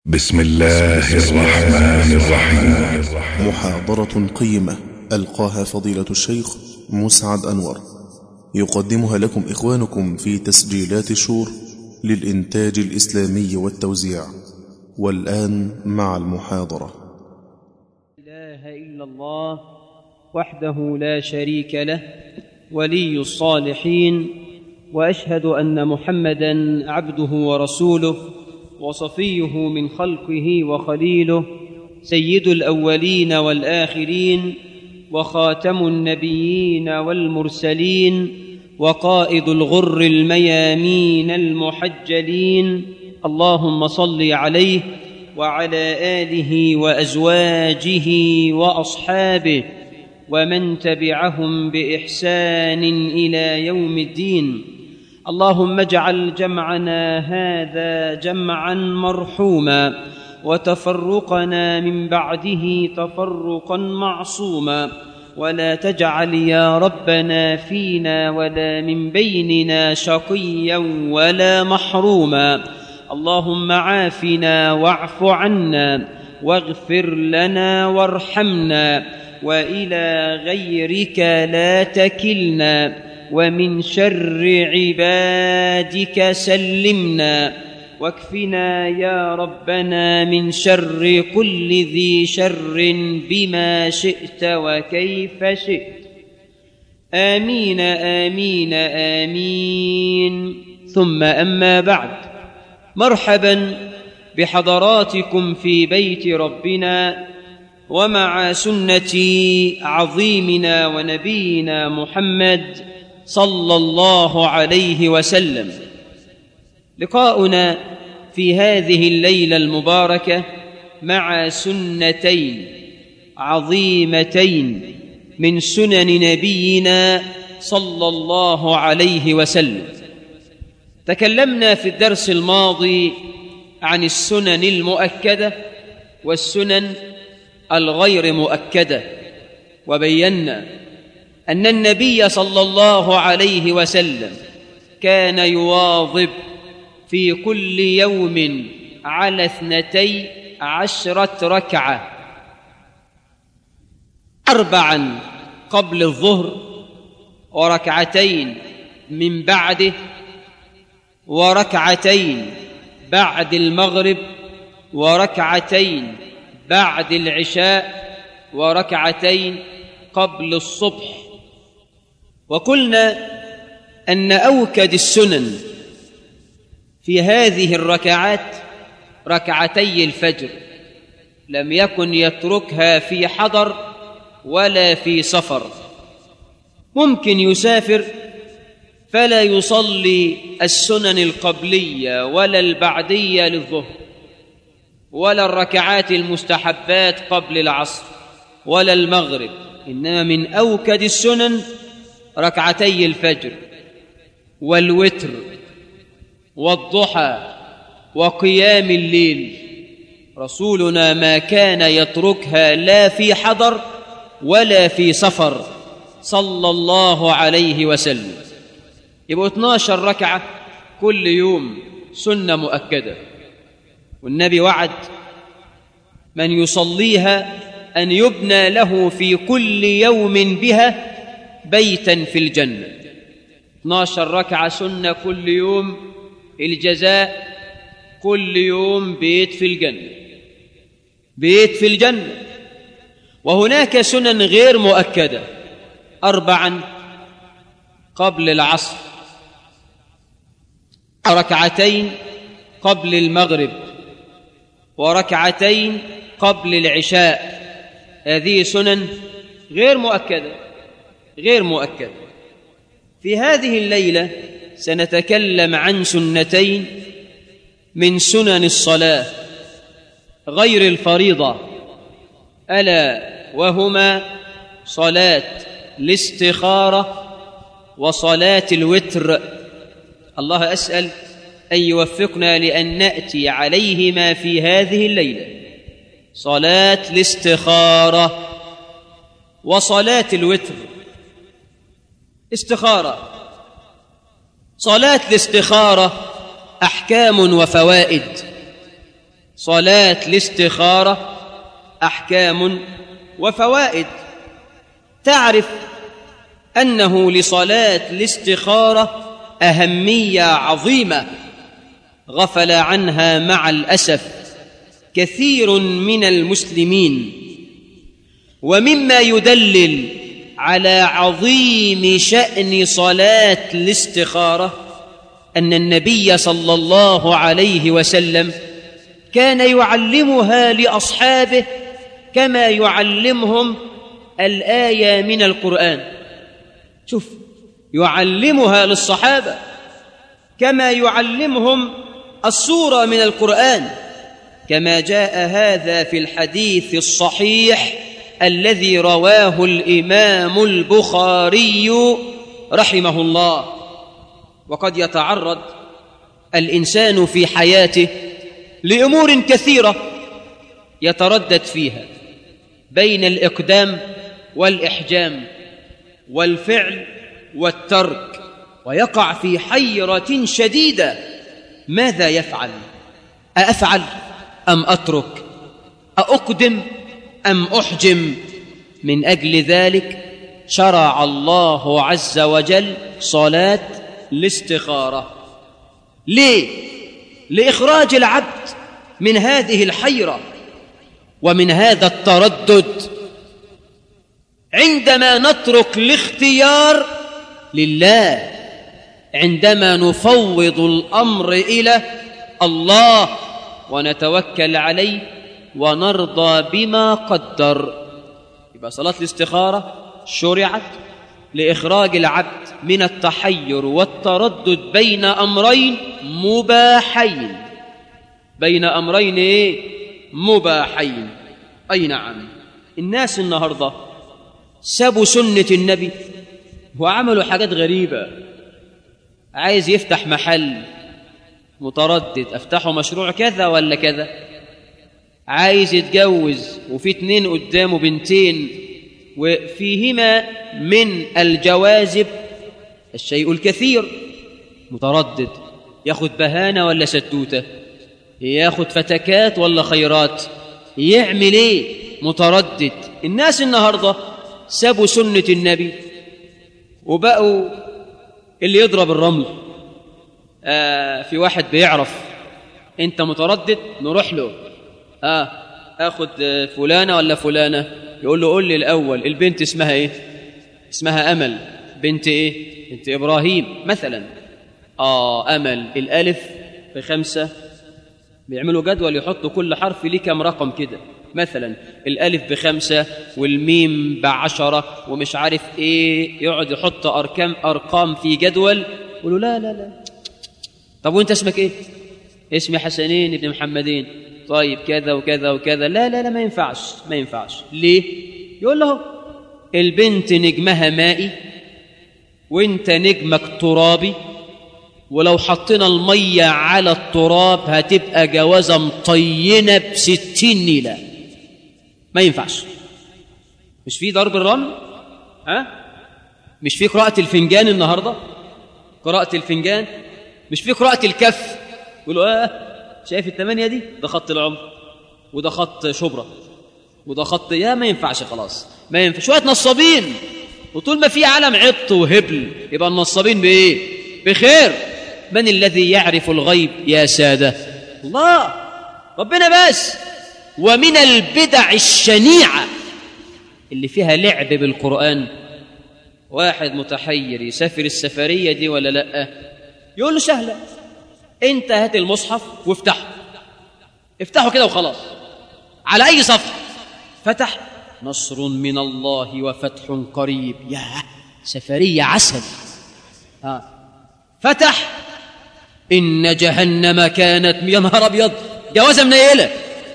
بسم الله الرحمن الرحيم محاضرة قيمة ألقاها فضيلة الشيخ مسعد أنور يقدمها لكم إخوانكم في تسجيلات شور للإنتاج الإسلامي والتوزيع والآن مع المحاضرة إله إلا الله وحده لا شريك له ولي الصالحين وأشهد أن محمدا عبده ورسوله وصفيه من خلقه وخليله سيد الأولين والآخرين وخاتم النبيين والمرسلين وقائد الغر الميامين المحجلين اللهم صل عليه وعلى آله وأزواجه وأصحابه ومن تبعهم بإحسان إلى يوم الدين اللهم اجعل جمعنا هذا جمعا مرحوما وتفرقنا من بعده تفرقا معصوما ولا تجعل يا ربنا فينا ولا من بيننا شقيا ولا محروما اللهم عافنا واعف عنا واغفر لنا وارحمنا والى غيرك لا تكلنا ومن شر عبادك سلمنا واكفنا يا ربنا من شر كل ذي شر بما شئت وكيف شئت امين امين امين ثم اما بعد مرحبا بحضراتكم في بيت ربنا ومع سنه عظيمنا ونبينا محمد صلى الله عليه وسلم لقاؤنا في هذه الليله المباركه مع سنتين عظيمتين من سنن نبينا صلى الله عليه وسلم تكلمنا في الدرس الماضي عن السنن المؤكده والسنن الغير مؤكده وبينا ان النبي صلى الله عليه وسلم كان يواظب في كل يوم على اثنتي عشره ركعه اربعا قبل الظهر وركعتين من بعده وركعتين بعد المغرب وركعتين بعد العشاء وركعتين قبل الصبح وقلنا ان اوكد السنن في هذه الركعات ركعتي الفجر لم يكن يتركها في حضر ولا في سفر ممكن يسافر فلا يصلي السنن القبليه ولا البعديه للظهر ولا الركعات المستحبات قبل العصر ولا المغرب انما من اوكد السنن ركعتي الفجر والوتر والضحى وقيام الليل رسولنا ما كان يتركها لا في حضر ولا في سفر صلى الله عليه وسلم يبقوا 12 ركعه كل يوم سنه مؤكده والنبي وعد من يصليها ان يبنى له في كل يوم بها بيتا في الجنه 12 ركعه سنه كل يوم الجزاء كل يوم بيت في الجنه بيت في الجنه وهناك سنن غير مؤكده اربعا قبل العصر ركعتين قبل المغرب وركعتين قبل العشاء هذه سنن غير مؤكده غير مؤكده في هذه الليله سنتكلم عن سنتين من سنن الصلاه غير الفريضه الا وهما صلاه الاستخاره وصلاه الوتر الله اسال ان يوفقنا لان ناتي عليهما في هذه الليله صلاه الاستخاره وصلاه الوتر استخاره صلاه الاستخاره احكام وفوائد صلاة الاستخارة أحكام وفوائد تعرف أنه لصلاة الاستخارة أهمية عظيمة غفل عنها مع الأسف كثير من المسلمين ومما يدلل على عظيم شأن صلاة الاستخارة أن النبي صلى الله عليه وسلم كان يعلمها لأصحابه كما يعلمهم الآية من القرآن شوف يعلمها للصحابة كما يعلمهم السورة من القرآن كما جاء هذا في الحديث الصحيح الذي رواه الإمام البخاري رحمه الله وقد يتعرض الإنسان في حياته لأمور كثيرة يتردد فيها بين الإقدام والإحجام والفعل والترك ويقع في حيرة شديدة ماذا يفعل أأفعل أم أترك أأقدم أم أحجم من أجل ذلك شرع الله عز وجل صلاة الاستخارة ليه؟ لإخراج العبد من هذه الحيرة ومن هذا التردد عندما نترك الاختيار لله عندما نفوض الأمر إلى الله ونتوكل عليه ونرضى بما قدر يبقى صلاة الاستخارة شرعت لإخراج العبد من التحير والتردد بين أمرين مباحين بين أمرين إيه؟ مباحين أي نعم الناس النهاردة سابوا سنة النبي وعملوا حاجات غريبة عايز يفتح محل متردد افتحه مشروع كذا ولا كذا عايز يتجوز وفي اتنين قدامه بنتين وفيهما من الجوازب الشيء الكثير متردد ياخد بهانة ولا ستوتة ياخد فتكات ولا خيرات يعمل ايه متردد الناس النهاردة سابوا سنة النبي وبقوا اللي يضرب الرمل آه في واحد بيعرف انت متردد نروح له اه اخد فلانة ولا فلانة يقول له قول لي الاول البنت اسمها ايه اسمها امل بنت ايه بنت ابراهيم مثلا اه امل الالف بخمسة بيعملوا جدول يحطوا كل حرف ليه كم رقم كده مثلا الالف بخمسة والميم بعشرة ومش عارف ايه يقعد يحط ارقام ارقام في جدول يقولوا لا لا لا طب وانت اسمك ايه اسمي حسنين ابن محمدين طيب كذا وكذا وكذا لا لا لا ما ينفعش ما ينفعش ليه يقول له البنت نجمها مائي وانت نجمك ترابي ولو حطينا المية على التراب هتبقى جوازة مطينة بستين نيلة ما ينفعش مش في ضرب الرمل ها مش في قراءة الفنجان النهاردة قراءة الفنجان مش في قراءة الكف يقولوا اه شايف الثمانية دي ده خط العمر وده خط شبرا وده خط يا ما ينفعش خلاص ما ينفع شوية نصابين وطول ما في علم عط وهبل يبقى النصابين بإيه بخير من الذي يعرف الغيب يا سادة الله ربنا بس ومن البدع الشنيعة اللي فيها لعب بالقرآن واحد متحير يسافر السفرية دي ولا لأ يقول له سهلة انت هات المصحف وافتحه افتحه كده وخلاص على أي صفحة فتح نصر من الله وفتح قريب يا سفرية عسل ها فتح إن جهنم كانت يا نهار أبيض جوازة منيلة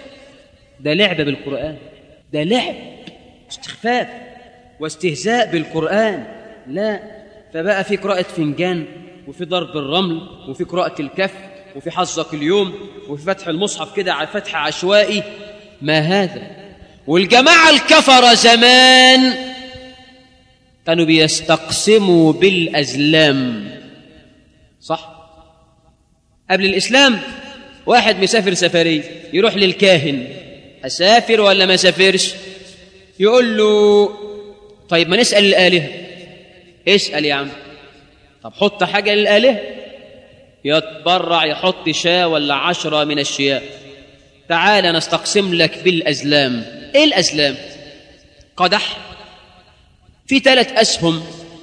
ده لعب بالقرآن ده لعب استخفاف واستهزاء بالقرآن لا فبقى في قراءة فنجان وفي ضرب الرمل وفي قراءة الكف وفي حظك اليوم وفي فتح المصحف كده على فتح عشوائي ما هذا والجماعة الكفر زمان كانوا بيستقسموا بالأزلام صح قبل الإسلام واحد مسافر سفرية يروح للكاهن أسافر ولا ما سافرش يقول له طيب ما نسأل الآلهة اسأل يا عم طب حط حاجة للآلهة يتبرع يحط شاة ولا عشرة من الشياء تعال نستقسم لك بالأزلام إيه الأزلام قدح في ثلاث أسهم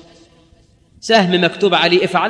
سهم مكتوب عليه افعل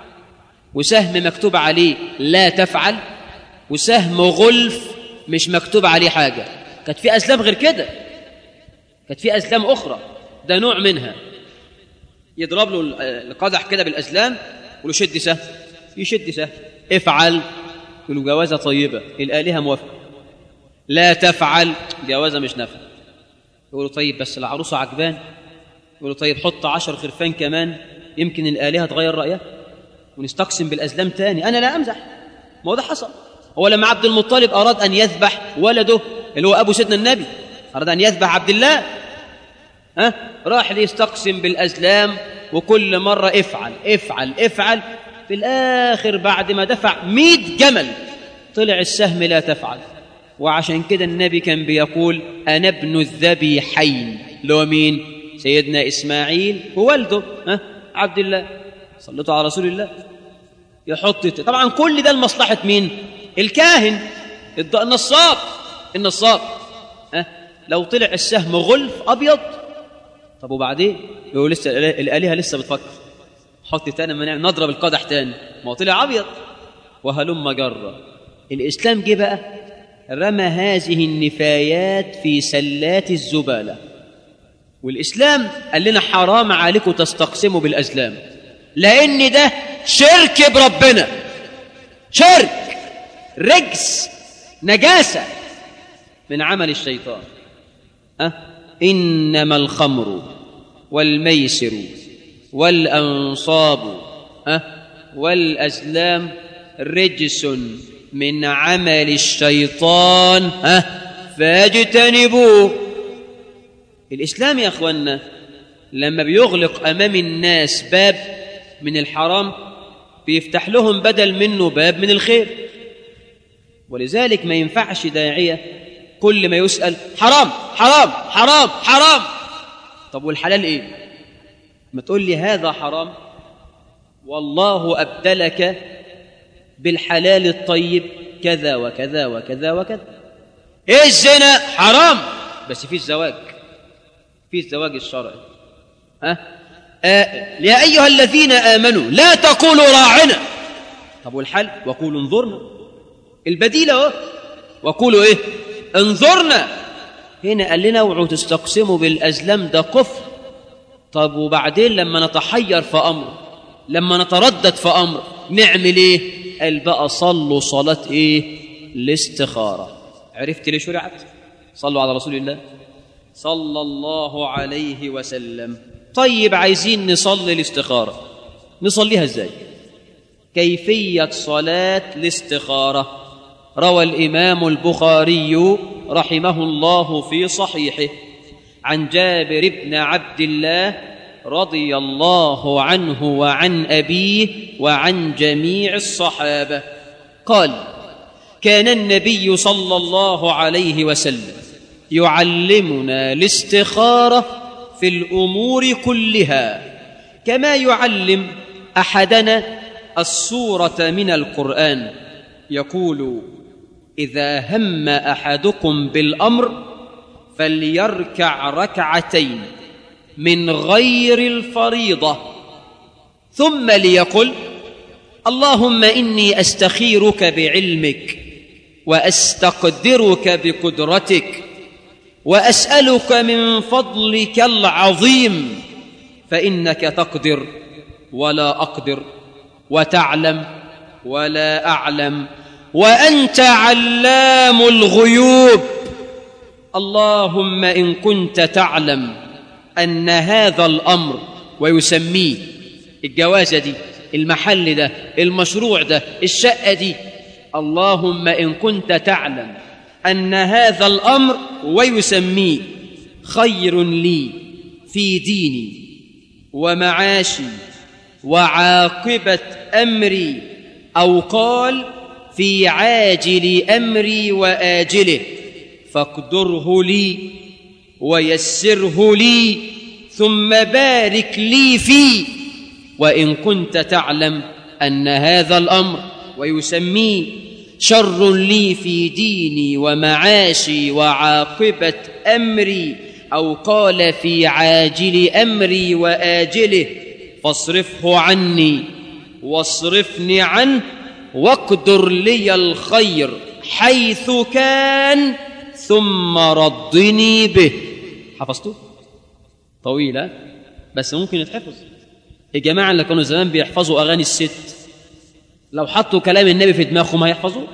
وسهم مكتوب عليه لا تفعل وسهم غلف مش مكتوب عليه حاجة كانت في أسلام غير كده كانت في أسلام أخرى ده نوع منها يضرب له القدح كده بالأسلام يقول له شد سهم يشد سهم افعل يقول له جوازة طيبة الآلهة موافقة لا تفعل جوازة مش نافعة يقول له طيب بس العروسة عجبان يقول له طيب حط عشر خرفان كمان يمكن الآلهة تغير رأيها ونستقسم بالأزلام تاني أنا لا أمزح ما هو ده حصل هو لما عبد المطلب أراد أن يذبح ولده اللي هو أبو سيدنا النبي أراد أن يذبح عبد الله ها راح ليستقسم بالأزلام وكل مرة افعل افعل افعل في الآخر بعد ما دفع مئة جمل طلع السهم لا تفعل وعشان كده النبي كان بيقول أنا ابن الذبيحين لو مين سيدنا إسماعيل ووالده ها عبد الله صليتوا على رسول الله يحط طبعا كل ده لمصلحة مين الكاهن النصاب النصاب ها لو طلع السهم غلف أبيض طب وبعدين يقول لسه الآلهة لسه بتفكر حط تاني ما نضرب القدح تاني ما هو طلع أبيض وهلم جرة الإسلام جه بقى رمى هذه النفايات في سلات الزبالة والإسلام قال لنا حرام عليكم تستقسموا بالأزلام لأن ده شرك بربنا شرك رجس نجاسة من عمل الشيطان أه؟ إنما الخمر والميسر والأنصاب أه؟ والأزلام رجس من عمل الشيطان أه؟ فاجتنبوه الإسلام يا أخوانا لما بيغلق أمام الناس باب من الحرام بيفتح لهم بدل منه باب من الخير ولذلك ما ينفعش داعية كل ما يسأل حرام حرام حرام حرام طب والحلال ايه ما تقول لي هذا حرام والله أبدلك بالحلال الطيب كذا وكذا وكذا وكذا ايه الزنا حرام بس في الزواج في الزواج الشرعي أه؟ أه يا أيها الذين آمنوا لا تقولوا راعنا طب والحل وقولوا انظرنا البديل اهو وقولوا ايه انظرنا هنا قال لنا اوعوا تستقسموا بالأزلام ده كفر طب وبعدين لما نتحير في أمر لما نتردد في أمر نعمل ايه قال بقى صلوا صلاة ايه الاستخارة عرفت ليه شرعت صلوا على رسول الله صلى الله عليه وسلم طيب عايزين نصلي الاستخارة نصليها ازاي كيفية صلاة الاستخارة روى الإمام البخاري رحمه الله في صحيحه عن جابر بن عبد الله رضي الله عنه وعن أبيه وعن جميع الصحابة قال كان النبي صلى الله عليه وسلم يعلمنا الاستخارة في الأمور كلها كما يعلم أحدنا السورة من القرآن يقول إذا هم أحدكم بالأمر فليركع ركعتين من غير الفريضة ثم ليقل اللهم إني أستخيرك بعلمك وأستقدرك بقدرتك وأسألك من فضلك العظيم فإنك تقدر ولا أقدر وتعلم ولا أعلم وأنت علام الغيوب اللهم إن كنت تعلم أن هذا الأمر ويسميه الجوازة دي المحل ده المشروع ده الشقة دي اللهم إن كنت تعلم أن هذا الأمر ويسميه خير لي في ديني ومعاشي وعاقبة أمري أو قال في عاجل امري واجله فاقدره لي ويسره لي ثم بارك لي فيه وان كنت تعلم ان هذا الامر ويسميه شر لي في ديني ومعاشي وعاقبه امري او قال في عاجل امري واجله فاصرفه عني واصرفني عنه واقدر لي الخير حيث كان ثم ردني به حفظته طويلة بس ممكن يتحفظ الجماعة اللي كانوا زمان بيحفظوا أغاني الست لو حطوا كلام النبي في دماغهم هيحفظوه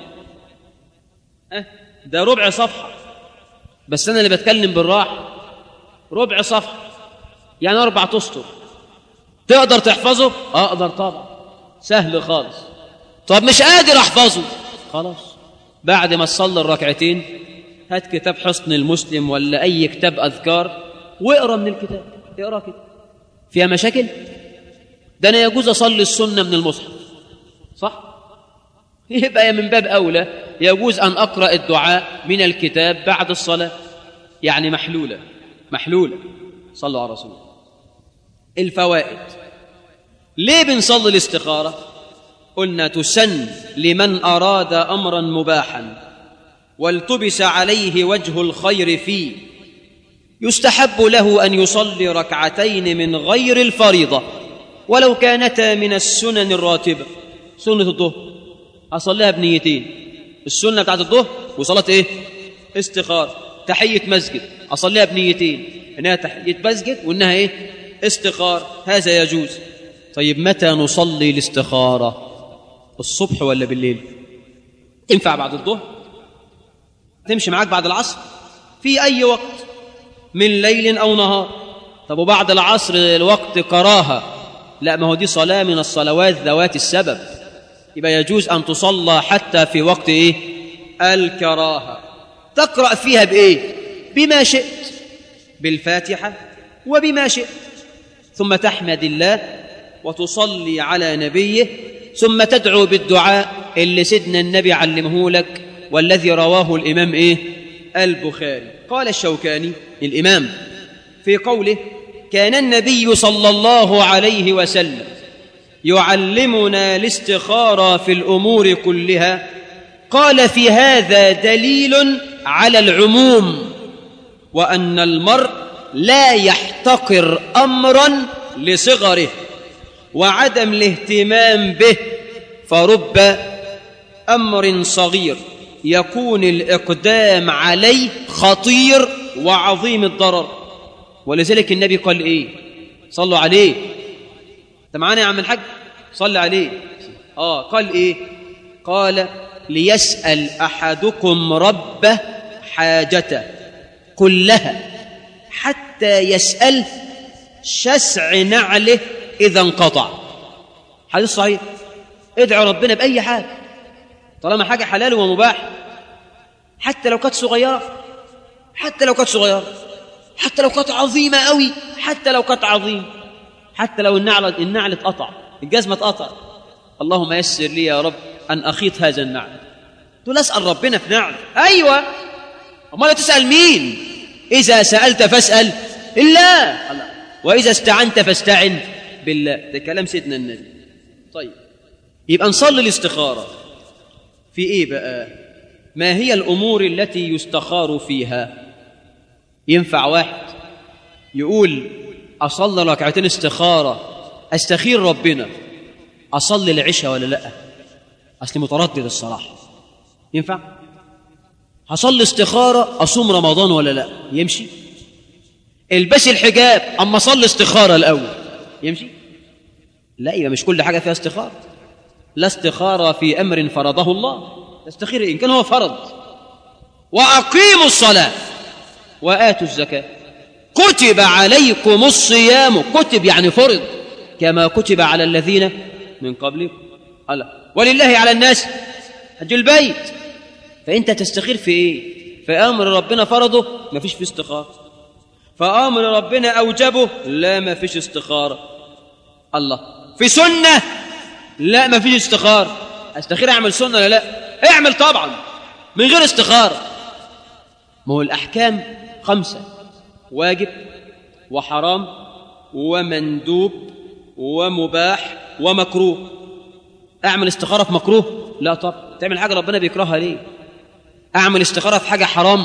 أه ده ربع صفحة بس أنا اللي بتكلم بالراحة ربع صفحة يعني أربع أسطر تقدر تحفظه؟ أقدر طبعا سهل خالص طب مش قادر أحفظه خلاص بعد ما تصلي الركعتين هات كتاب حصن المسلم ولا أي كتاب أذكار واقرا من الكتاب اقرا كده فيها مشاكل ده أنا يجوز أصلي السنة من المصحف صح؟ يبقى من باب أولى يجوز أن أقرأ الدعاء من الكتاب بعد الصلاة يعني محلولة محلولة صلوا على رسول الله الفوائد ليه بنصلي الاستخارة قلنا تسن لمن أراد أمرا مباحا والتبس عليه وجه الخير فيه يستحب له أن يصلي ركعتين من غير الفريضة ولو كانتا من السنن الراتبة سنة الظهر أصليها بنيتين السنة بتاعت الظهر وصلاة إيه؟ استخارة تحية مسجد أصليها بنيتين إنها تحية مسجد وإنها إيه؟ استخارة هذا يجوز طيب متى نصلي الاستخارة الصبح ولا بالليل تنفع بعد الظهر تمشي معاك بعد العصر في أي وقت من ليل أو نهار طب وبعد العصر الوقت كراهة لا ما هو دي صلاة من الصلوات ذوات السبب يبقى يجوز أن تصلى حتى في وقت إيه الكراهة تقرأ فيها بإيه بما شئت بالفاتحة وبما شئت ثم تحمد الله وتصلي على نبيه ثم تدعو بالدعاء اللي سيدنا النبي علمه لك والذي رواه الإمام إيه البخاري قال الشوكاني الإمام في قوله كان النبي صلى الله عليه وسلم يعلمنا الاستخارة في الأمور كلها قال في هذا دليل على العموم وأن المرء لا يحتقر أمرا لصغره وعدم الاهتمام به فرب أمر صغير يكون الإقدام عليه خطير وعظيم الضرر ولذلك النبي قال إيه صلوا عليه أنت معانا يا عم الحاج صلى عليه آه قال إيه قال ليسأل أحدكم ربه حاجته كلها حتى يسأل شسع نعله إذا انقطع حديث صحيح ادعوا ربنا بأي حاجة طالما حاجة حلال ومباح حتى لو كانت صغيرة حتى لو كانت صغيرة حتى لو كانت عظيمة قوي حتى لو كانت عظيمة حتى لو النعل النعل اتقطع الجزمة اتقطع اللهم يسر لي يا رب أن أخيط هذا النعل تقول أسأل ربنا في نعل أيوة أمال تسأل مين إذا سألت فاسأل الله وإذا استعنت فاستعن بالله ده كلام سيدنا النبي طيب يبقى نصلي الاستخارة في إيه بقى ما هي الأمور التي يستخار فيها ينفع واحد يقول أصلي ركعتين استخارة أستخير ربنا أصلي العشاء ولا لأ أصلي متردد الصراحة ينفع هصلي استخارة أصوم رمضان ولا لأ يمشي البسي الحجاب أما صلي استخارة الأول يمشي لا يبقى مش كل حاجة فيها استخارة لا استخارة في أمر فرضه الله تستخير إن كان هو فرض وأقيموا الصلاة وآتوا الزكاة كتب عليكم الصيام كتب يعني فرض كما كتب على الذين من قبلكم الله ولله على الناس حج البيت فأنت تستخير في إيه في أمر ربنا فرضه ما فيش فيه استخارة فأمر ربنا أوجبه لا ما فيش استخارة الله في سنة لا ما فيش استخارة استخير أعمل سنة ولا لا اعمل طبعا من غير استخارة ما هو الأحكام خمسة واجب وحرام ومندوب ومباح ومكروه أعمل استخارة في مكروه لا طب تعمل حاجة ربنا بيكرهها ليه أعمل استخارة في حاجة حرام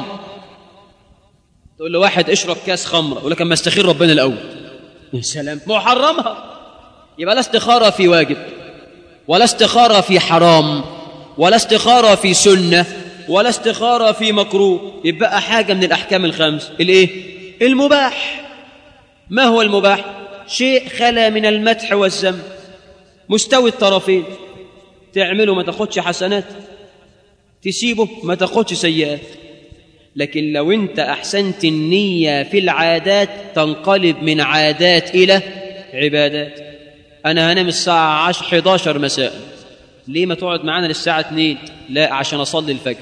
تقول له واحد اشرب كاس خمرة يقول لك اما استخير ربنا الأول يا سلام محرمها يبقى لا استخارة في واجب ولا استخارة في حرام ولا استخارة في سنة ولا استخارة في مكروه يبقى حاجة من الأحكام الخمس الإيه؟ المباح ما هو المباح؟ شيء خلا من المدح والذم مستوي الطرفين تعمله ما تاخدش حسنات تسيبه ما تاخدش سيئات لكن لو انت احسنت النيه في العادات تنقلب من عادات الى عبادات انا هنام الساعه 10 11 مساء ليه ما تقعد معانا للساعه 2 لا عشان اصلي الفجر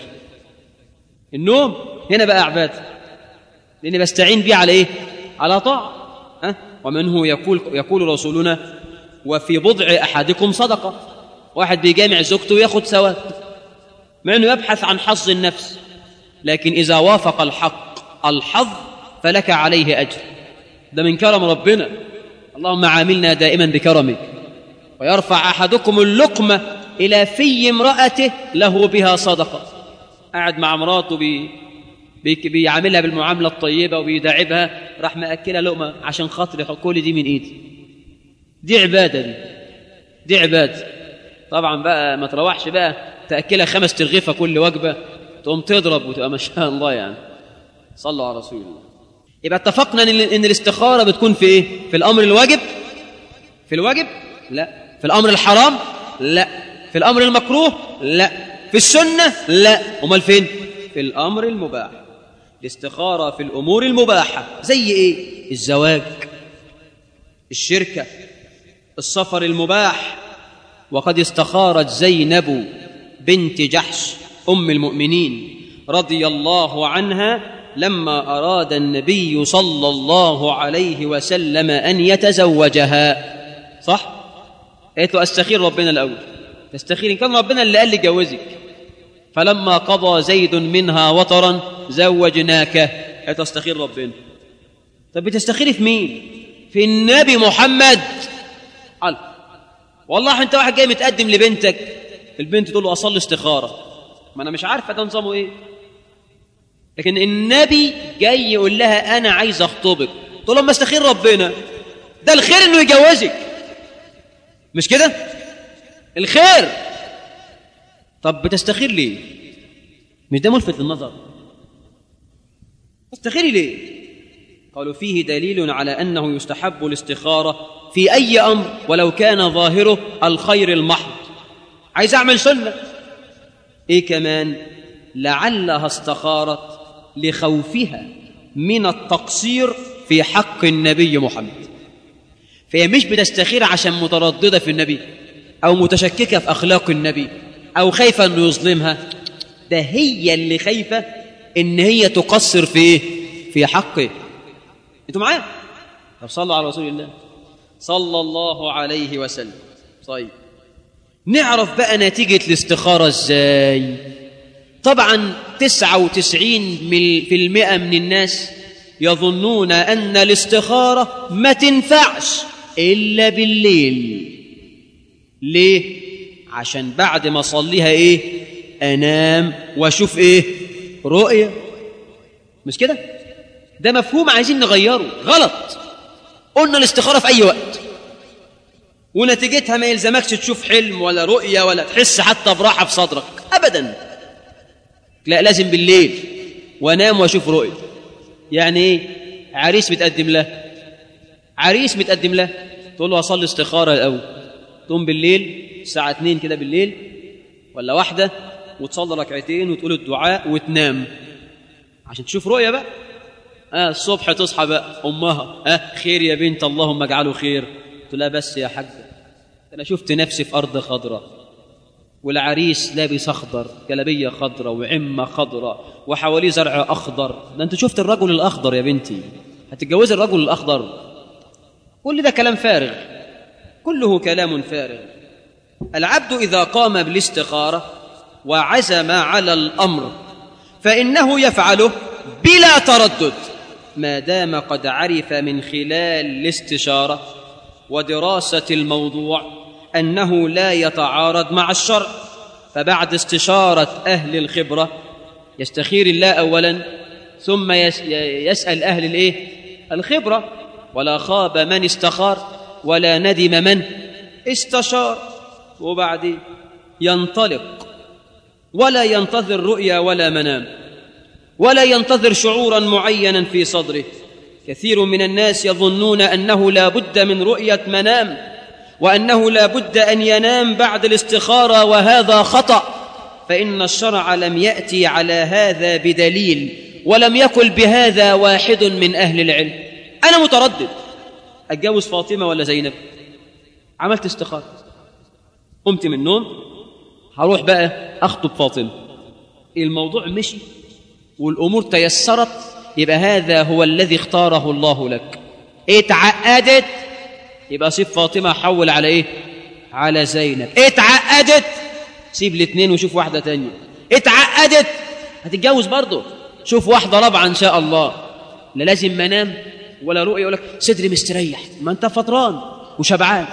النوم هنا بقى عباده لاني بستعين بيه على ايه على طاعه ها ومنه يقول يقول رسولنا وفي بضع احدكم صدقه واحد بيجامع زوجته وياخد ثواب مع انه يبحث عن حظ النفس لكن اذا وافق الحق الحظ فلك عليه اجر ده من كرم ربنا اللهم عاملنا دائما بكرمك ويرفع احدكم اللقمه الى في امراته له بها صدقه قاعد مع مراته بي بي بيعاملها بالمعامله الطيبه وبيداعبها راح ماكلها لقمه عشان خاطري كل دي من ايدي دي عباده دي دي عباده طبعا بقى ما تروحش بقى تاكلها خمس ترغيفه كل وجبه تقوم تضرب وتبقى ما شاء الله يعني صلوا على رسول الله يبقى اتفقنا ان ان الاستخاره بتكون في ايه في الامر الواجب في الواجب لا في الامر الحرام لا في الامر المكروه لا في السنه لا امال فين في الامر المباح الاستخاره في الامور المباحه زي ايه الزواج الشركه السفر المباح وقد استخارت زينب بنت جحش ام المؤمنين رضي الله عنها لما اراد النبي صلى الله عليه وسلم ان يتزوجها صح قالت له استخير ربنا الاول تستخير ان كان ربنا اللي قال لي جوزك فلما قضى زيد منها وطرا زوجناك قالت استخير ربنا طب بتستخيري في مين في النبي محمد قال والله انت واحد جاي متقدم لبنتك البنت تقول له اصلي استخاره ما انا مش عارفه ده نظامه ايه لكن النبي جاي يقول لها انا عايز اخطبك تقول لما استخير ربنا ده الخير انه يجوزك مش كده الخير طب بتستخير ليه مش ده ملفت للنظر تستخيري ليه قالوا فيه دليل على انه يستحب الاستخاره في اي امر ولو كان ظاهره الخير المحض عايز اعمل سنه ايه كمان لعلها استخارت لخوفها من التقصير في حق النبي محمد فهي مش بتستخير عشان متردده في النبي او متشككه في اخلاق النبي او خايفه انه يظلمها ده هي اللي خايفه ان هي تقصر في ايه في حقه انتوا معايا طب صلوا على رسول الله صلى الله عليه وسلم طيب نعرف بقى نتيجة الاستخارة ازاي طبعا تسعة وتسعين في المئة من الناس يظنون أن الاستخارة ما تنفعش إلا بالليل ليه؟ عشان بعد ما أصليها إيه؟ أنام وأشوف إيه؟ رؤية مش كده؟ ده مفهوم عايزين نغيره غلط قلنا الاستخارة في أي وقت ونتيجتها ما يلزمكش تشوف حلم ولا رؤية ولا تحس حتى براحة في صدرك أبدا لا لازم بالليل وانام واشوف رؤية يعني ايه عريس متقدم له عريس متقدم له تقول له اصلي استخارة الأول تقوم بالليل الساعة 2 كده بالليل ولا واحدة وتصلي ركعتين وتقول الدعاء وتنام عشان تشوف رؤية بقى آه الصبح تصحى بقى أمها آه خير يا بنت اللهم اجعله خير قلت لها بس يا حاجة أنا شفت نفسي في أرض خضراء والعريس لابس أخضر جلبية خضراء وعمة خضراء وحواليه زرع أخضر ده أنت شفت الرجل الأخضر يا بنتي هتتجوزي الرجل الأخضر كل ده كلام فارغ كله كلام فارغ العبد إذا قام بالاستخارة وعزم على الامر فانه يفعله بلا تردد ما دام قد عرف من خلال الاستشاره ودراسه الموضوع انه لا يتعارض مع الشرع فبعد استشاره اهل الخبره يستخير الله اولا ثم يس يسال اهل الايه الخبره ولا خاب من استخار ولا ندم من استشار وبعدين ينطلق ولا ينتظر رؤيا ولا منام ولا ينتظر شعورا معينا في صدره كثير من الناس يظنون انه لا بد من رؤيه منام وانه لا بد ان ينام بعد الاستخاره وهذا خطا فان الشرع لم ياتي على هذا بدليل ولم يقل بهذا واحد من اهل العلم انا متردد اتجوز فاطمه ولا زينب عملت استخاره قمت من النوم هروح بقى اخطب فاطمه الموضوع مشي والامور تيسرت يبقى هذا هو الذي اختاره الله لك اتعقدت يبقى سيب فاطمه حول على ايه على زينب اتعقدت سيب الاثنين وشوف واحده تانية اتعقدت هتتجوز برضه شوف واحده رابعه ان شاء الله لا لازم منام ولا رؤيه يقول لك صدري مستريح ما انت فطران وشبعان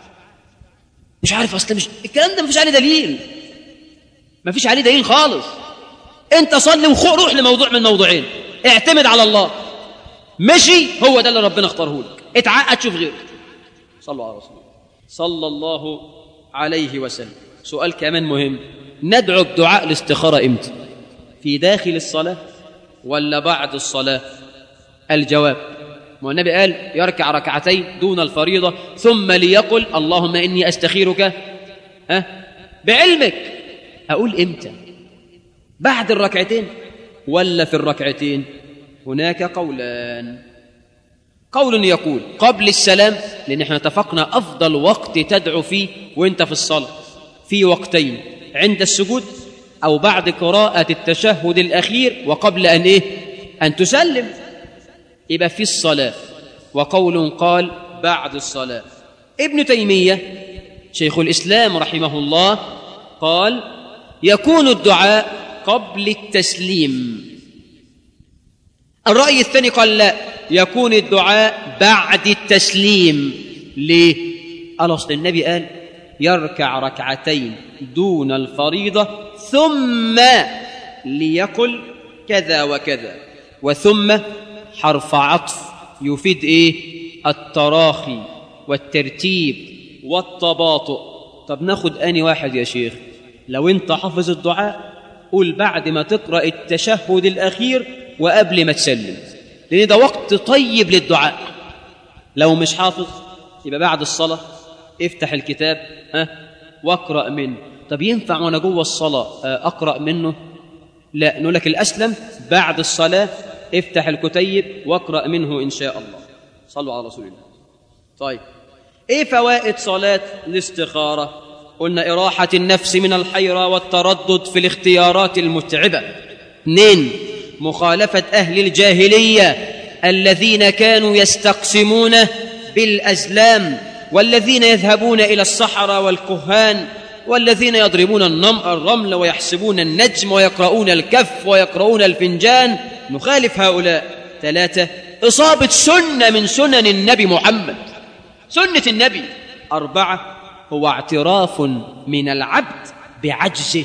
مش عارف اصل مش الكلام ده مفيش عليه دليل مفيش عليه دليل خالص انت صلي وروح لموضوع من موضوعين اعتمد على الله مشي هو ده اللي ربنا اختاره لك اتعقد شوف غيره صلوا على رسول الله صلى الله عليه وسلم سؤال كمان مهم ندعو بدعاء الاستخارة امتى في داخل الصلاة ولا بعد الصلاة الجواب ما النبي قال يركع ركعتين دون الفريضة ثم ليقل اللهم إني أستخيرك ها بعلمك أقول إمتى بعد الركعتين ولا في الركعتين هناك قولان قول يقول قبل السلام لأن احنا اتفقنا أفضل وقت تدعو فيه وانت في الصلاة في وقتين عند السجود أو بعد قراءة التشهد الأخير وقبل أن إيه أن تسلم يبقى في الصلاة وقول قال بعد الصلاة ابن تيمية شيخ الإسلام رحمه الله قال يكون الدعاء قبل التسليم الرأي الثاني قال لا يكون الدعاء بعد التسليم ليه؟ قال أصل النبي قال يركع ركعتين دون الفريضة ثم ليقل كذا وكذا وثم حرف عطف يفيد ايه التراخي والترتيب والتباطؤ طب ناخد اني واحد يا شيخ لو انت حافظ الدعاء قول بعد ما تقرا التشهد الاخير وقبل ما تسلم لان ده وقت طيب للدعاء لو مش حافظ يبقى بعد الصلاه افتح الكتاب ها واقرا منه طب ينفع وانا جوه الصلاه اقرا منه لا نقول لك الاسلم بعد الصلاه افتح الكتيب واقرا منه ان شاء الله صلوا على رسول الله طيب ايه فوائد صلاه الاستخاره قلنا اراحه النفس من الحيره والتردد في الاختيارات المتعبه اثنين مخالفه اهل الجاهليه الذين كانوا يستقسمون بالازلام والذين يذهبون الى الصحراء والكهان والذين يضربون الرمل ويحسبون النجم ويقرؤون الكف ويقرؤون الفنجان نخالف هؤلاء ثلاثة إصابة سنة من سنن النبي محمد سنة النبي أربعة هو اعتراف من العبد بعجزه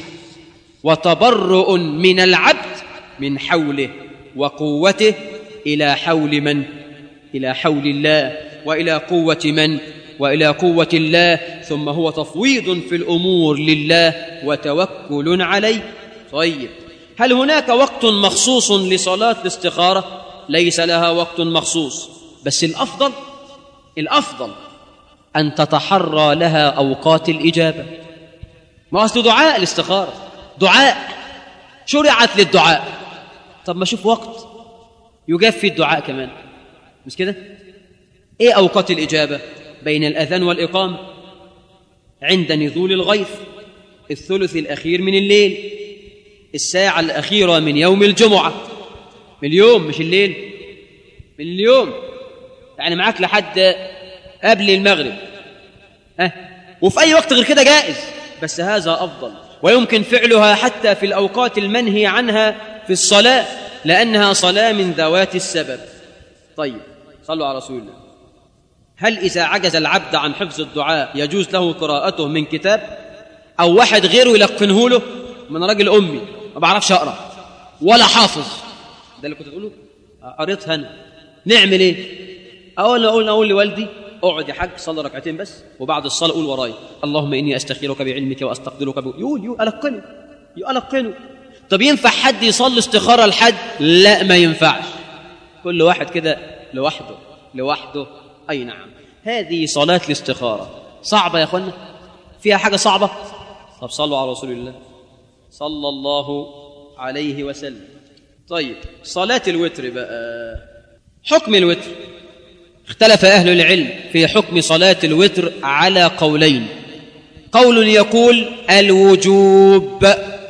وتبرؤ من العبد من حوله وقوته إلى حول من؟ إلى حول الله وإلى قوة من؟ والى قوه الله ثم هو تفويض في الامور لله وتوكل عليه طيب هل هناك وقت مخصوص لصلاه الاستخاره ليس لها وقت مخصوص بس الافضل الافضل ان تتحرى لها اوقات الاجابه ما اصل دعاء الاستخاره دعاء شرعت للدعاء طب ما شوف وقت يجاب فيه الدعاء كمان مش كده ايه اوقات الاجابه بين الأذان والإقامة عند نزول الغيث الثلث الأخير من الليل الساعة الأخيرة من يوم الجمعة من اليوم مش الليل من اليوم يعني معاك لحد قبل المغرب ها أه؟ وفي أي وقت غير كده جائز بس هذا أفضل ويمكن فعلها حتى في الأوقات المنهي عنها في الصلاة لأنها صلاة من ذوات السبب طيب صلوا على رسول الله هل إذا عجز العبد عن حفظ الدعاء يجوز له قراءته من كتاب أو واحد غيره يلقنه له من راجل أمي ما بعرفش أقرأ ولا حافظ ده اللي كنت تقوله قريتها أنا نعمل إيه أقول أقول أقول لوالدي اقعد يا حاج صلي ركعتين بس وبعد الصلاة قول وراي اللهم إني أستخيرك بعلمك وأستقدرك ب... يقول يقول ألقنه يلقنه طب ينفع حد يصلي استخارة لحد لا ما ينفعش كل واحد كده لوحده لوحده أي نعم هذه صلاة الاستخارة صعبة يا أخوانا فيها حاجة صعبة طب صلوا على رسول الله صلى الله عليه وسلم طيب صلاة الوتر بقى حكم الوتر اختلف أهل العلم في حكم صلاة الوتر على قولين قول يقول الوجوب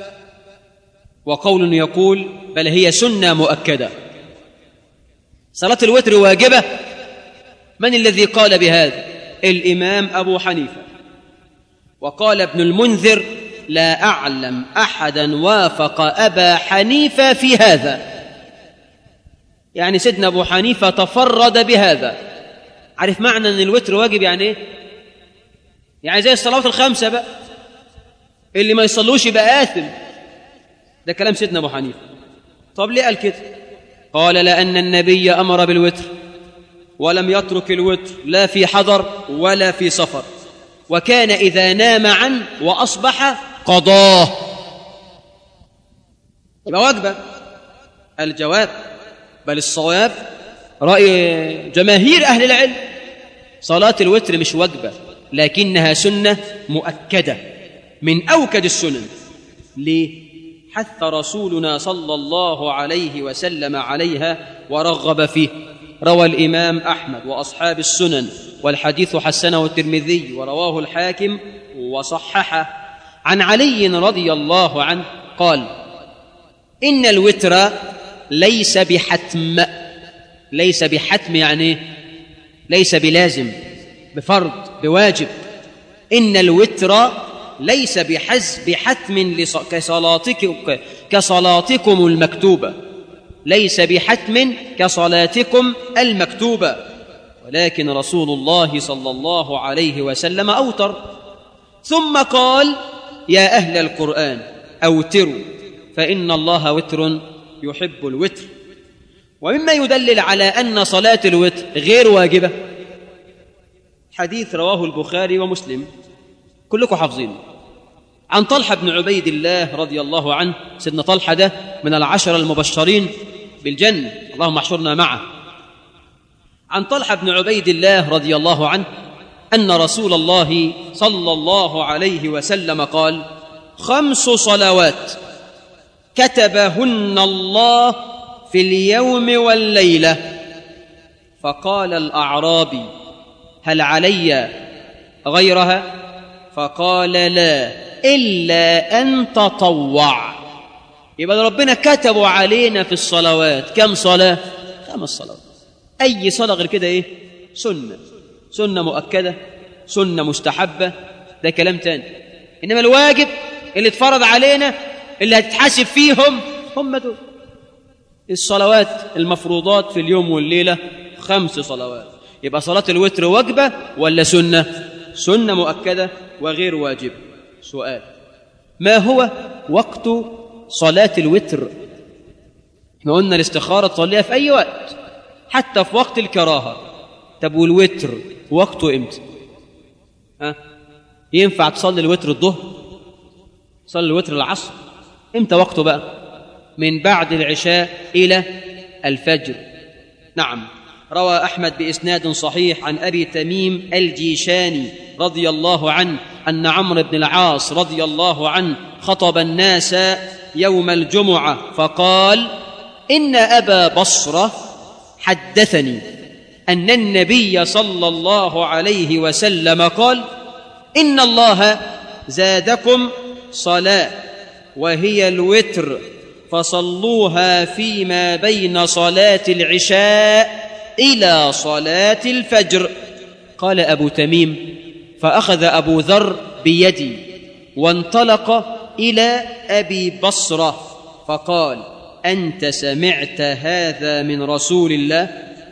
وقول يقول بل هي سنة مؤكدة صلاة الوتر واجبة من الذي قال بهذا الإمام أبو حنيفة وقال ابن المنذر لا أعلم أحدا وافق أبا حنيفة في هذا يعني سيدنا أبو حنيفة تفرد بهذا عارف معنى أن الوتر واجب يعني إيه؟ يعني زي الصلوات الخمسة بقى اللي ما يصلوش يبقى آثم ده كلام سيدنا أبو حنيفة طب ليه قال كده قال لأن النبي أمر بالوتر ولم يترك الوتر لا في حضر ولا في سفر وكان إذا نام عنه وأصبح قضاه يبقى واجبة الجواب بل الصواب رأي جماهير أهل العلم صلاة الوتر مش واجبة لكنها سنة مؤكدة من أوكد السنن ليه؟ حث رسولنا صلى الله عليه وسلم عليها ورغب فيه روى الإمام أحمد وأصحاب السنن والحديث حسنه الترمذي ورواه الحاكم وصححه عن علي رضي الله عنه قال إن الوتر ليس بحتم ليس بحتم يعني ليس بلازم بفرض بواجب إن الوتر ليس بحز بحتم كصلاتكم كصلاتكم المكتوبة ليس بحتم كصلاتكم المكتوبة ولكن رسول الله صلى الله عليه وسلم أوتر ثم قال يا أهل القرآن أوتروا فإن الله وتر يحب الوتر ومما يدلل على أن صلاة الوتر غير واجبة حديث رواه البخاري ومسلم كلكم حافظينه عن طلحة بن عبيد الله رضي الله عنه سيدنا طلحة ده من العشر المبشرين بالجنة اللهم احشرنا معه عن طلحة بن عبيد الله رضي الله عنه أن رسول الله صلى الله عليه وسلم قال خمس صلوات كتبهن الله في اليوم والليلة فقال الأعرابي هل علي غيرها فقال لا إلا أن تطوع يبقى ربنا كتبوا علينا في الصلوات كم صلاة خمس صلوات أي صلاة غير كده إيه سنة سنة مؤكدة سنة مستحبة ده كلام تاني إنما الواجب اللي اتفرض علينا اللي هتتحاسب فيهم هم دول الصلوات المفروضات في اليوم والليلة خمس صلوات يبقى صلاة الوتر واجبة ولا سنة سنة مؤكدة وغير واجب سؤال ما هو وقت صلاة الوتر احنا قلنا الاستخارة تصليها في أي وقت حتى في وقت الكراهة طب والوتر وقته امتى ها ينفع تصلي الوتر الظهر تصلي الوتر العصر امتى وقته بقى من بعد العشاء إلى الفجر نعم روى أحمد بإسناد صحيح عن أبي تميم الجيشاني رضي الله عنه أن عمرو بن العاص رضي الله عنه خطب الناس يوم الجمعة فقال إن أبا بصرة حدثني أن النبي صلى الله عليه وسلم قال إن الله زادكم صلاة وهي الوتر فصلوها فيما بين صلاة العشاء إلى صلاة الفجر قال أبو تميم فأخذ أبو ذر بيدي وانطلق إلى أبي بصرة فقال أنت سمعت هذا من رسول الله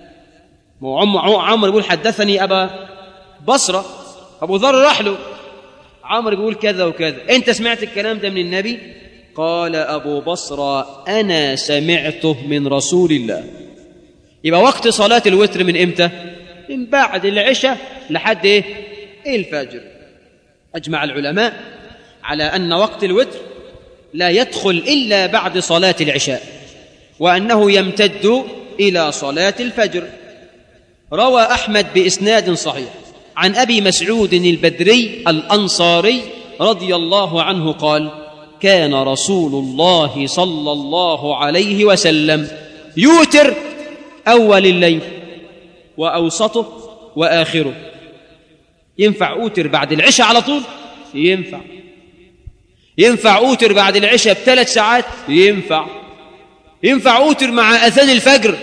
عمر يقول حدثني أبا بصرة أبو ذر راح له عمرو بيقول كذا وكذا أنت سمعت الكلام ده من النبي قال أبو بصرة أنا سمعته من رسول الله يبقى وقت صلاة الوتر من إمتى؟ من بعد العشاء لحد إيه؟ الفجر أجمع العلماء على أن وقت الوتر لا يدخل إلا بعد صلاة العشاء وأنه يمتد إلى صلاة الفجر روى أحمد بإسناد صحيح عن أبي مسعود البدري الأنصاري رضي الله عنه قال كان رسول الله صلى الله عليه وسلم يوتر أول الليل وأوسطه وآخره ينفع أوتر بعد العشاء على طول ينفع ينفع أوتر بعد العشاء بثلاث ساعات ينفع ينفع أوتر مع أذان الفجر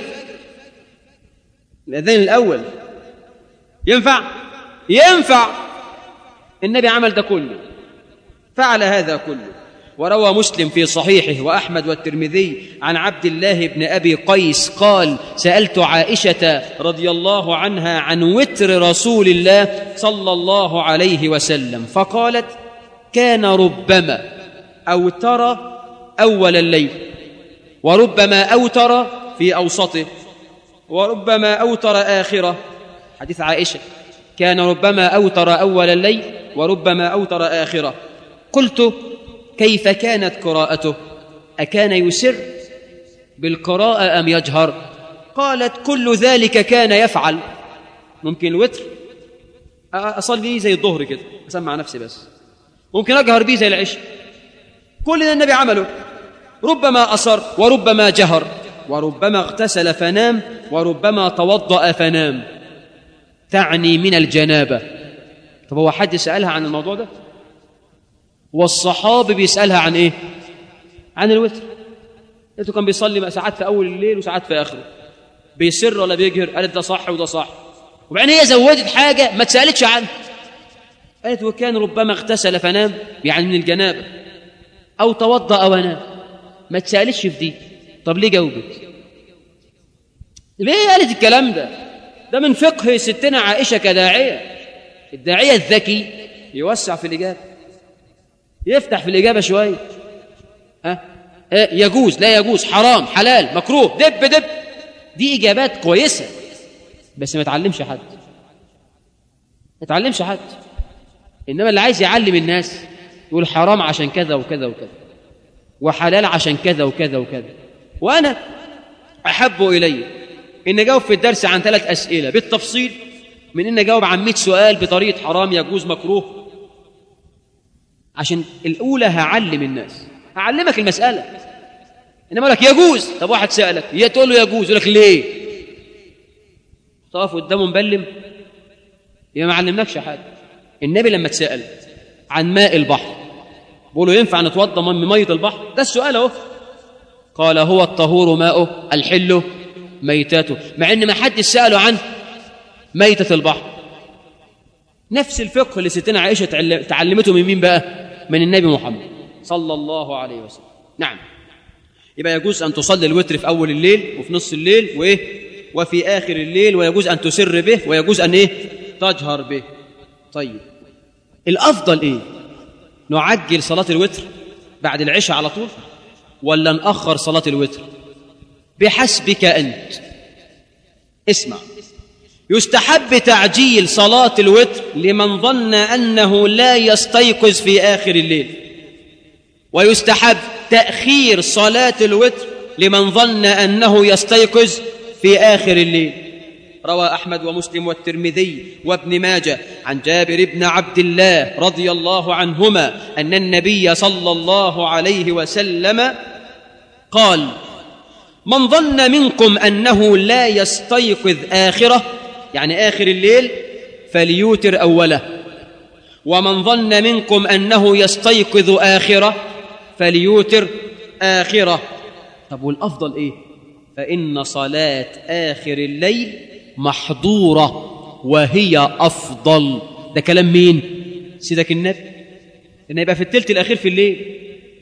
الأذان الأول ينفع ينفع النبي عمل ده كله فعل هذا كله وروى مسلم في صحيحه واحمد والترمذي عن عبد الله بن ابي قيس قال سالت عائشه رضي الله عنها عن وتر رسول الله صلى الله عليه وسلم فقالت كان ربما اوتر اول الليل وربما اوتر في اوسطه وربما اوتر اخره حديث عائشه كان ربما اوتر اول الليل وربما اوتر اخره قلت كيف كانت قراءته اكان يسر بالقراءه ام يجهر قالت كل ذلك كان يفعل ممكن الوتر اصلي زي الظهر كده اسمع نفسي بس ممكن اجهر بيه زي العشاء كل ده النبي عمله ربما اصر وربما جهر وربما اغتسل فنام وربما توضا فنام تعني من الجنابه طب هو حد سالها عن الموضوع ده والصحابي بيسالها عن ايه عن الوتر انتوا كان بيصلي ساعات في اول الليل وساعات في اخره بيسر ولا بيجهر قالت ده صح وده صح وبعدين هي زودت حاجه ما اتسالتش عنها قالت وكان ربما اغتسل فنام يعني من الجنابه او توضا ونام ما اتسالتش في دي طب ليه جاوبت ليه قالت الكلام ده ده من فقه ستنا عائشه كداعيه الداعيه الذكي يوسع في الاجابه يفتح في الاجابه شويه ها أه؟ يجوز لا يجوز حرام حلال مكروه دب دب دي اجابات كويسه بس ما تعلمش حد ما تعلمش حد انما اللي عايز يعلم الناس يقول حرام عشان كذا وكذا وكذا وحلال عشان كذا وكذا وكذا وانا احب الي ان اجاوب في الدرس عن ثلاث اسئله بالتفصيل من ان اجاوب عن 100 سؤال بطريقه حرام يجوز مكروه عشان الاولى هعلم الناس هعلمك المساله انما لك يجوز طب واحد سالك يا تقول له يجوز يقول لك ليه تقف قدامه مبلم يا ما علمناكش حاجه النبي لما اتسال عن ماء البحر بيقولوا ينفع نتوضا من ميه البحر ده السؤال اهو قال هو الطهور ماؤه الحل ميتاته مع ان ما حد ساله عن ميته البحر نفس الفقه اللي ستنا عائشه تعلمته من مين بقى من النبي محمد صلى الله عليه وسلم نعم يبقى يجوز ان تصلي الوتر في اول الليل وفي نص الليل وايه وفي اخر الليل ويجوز ان تسر به ويجوز ان ايه تجهر به طيب الافضل ايه نعجل صلاه الوتر بعد العشاء على طول ولا ناخر صلاه الوتر بحسبك انت اسمع يستحب تعجيل صلاه الوتر لمن ظن انه لا يستيقظ في اخر الليل ويستحب تاخير صلاه الوتر لمن ظن انه يستيقظ في اخر الليل روى احمد ومسلم والترمذي وابن ماجه عن جابر بن عبد الله رضي الله عنهما ان النبي صلى الله عليه وسلم قال من ظن منكم انه لا يستيقظ اخره يعني اخر الليل فليوتر اوله ومن ظن منكم انه يستيقظ اخره فليوتر اخره طب والافضل ايه فان صلاه اخر الليل محظوره وهي افضل ده كلام مين سيدك النبي ان يبقى في الثلث الاخير في الليل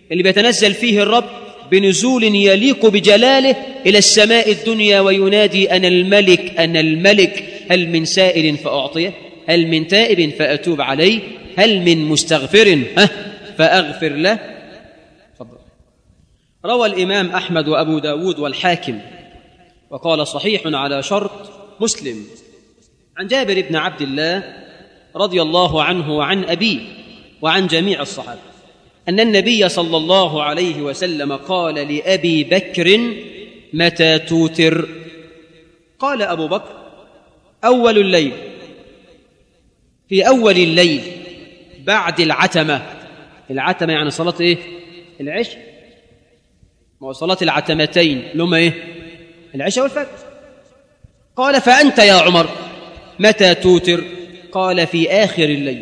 اللي بيتنزل فيه الرب بنزول يليق بجلاله إلى السماء الدنيا وينادي أنا الملك أنا الملك هل من سائل فأعطيه هل من تائب فأتوب عليه هل من مستغفر ها فأغفر له فضل. روى الإمام أحمد وأبو داود والحاكم وقال صحيح على شرط مسلم عن جابر بن عبد الله رضي الله عنه وعن أبيه وعن جميع الصحابة أن النبي صلى الله عليه وسلم قال لأبي بكر متى توتر قال أبو بكر أول الليل في أول الليل بعد العتمة العتمة يعني صلاة إيه؟ العشاء ما هو صلاة العتمتين لما إيه؟ العشاء والفجر قال فأنت يا عمر متى توتر قال في آخر الليل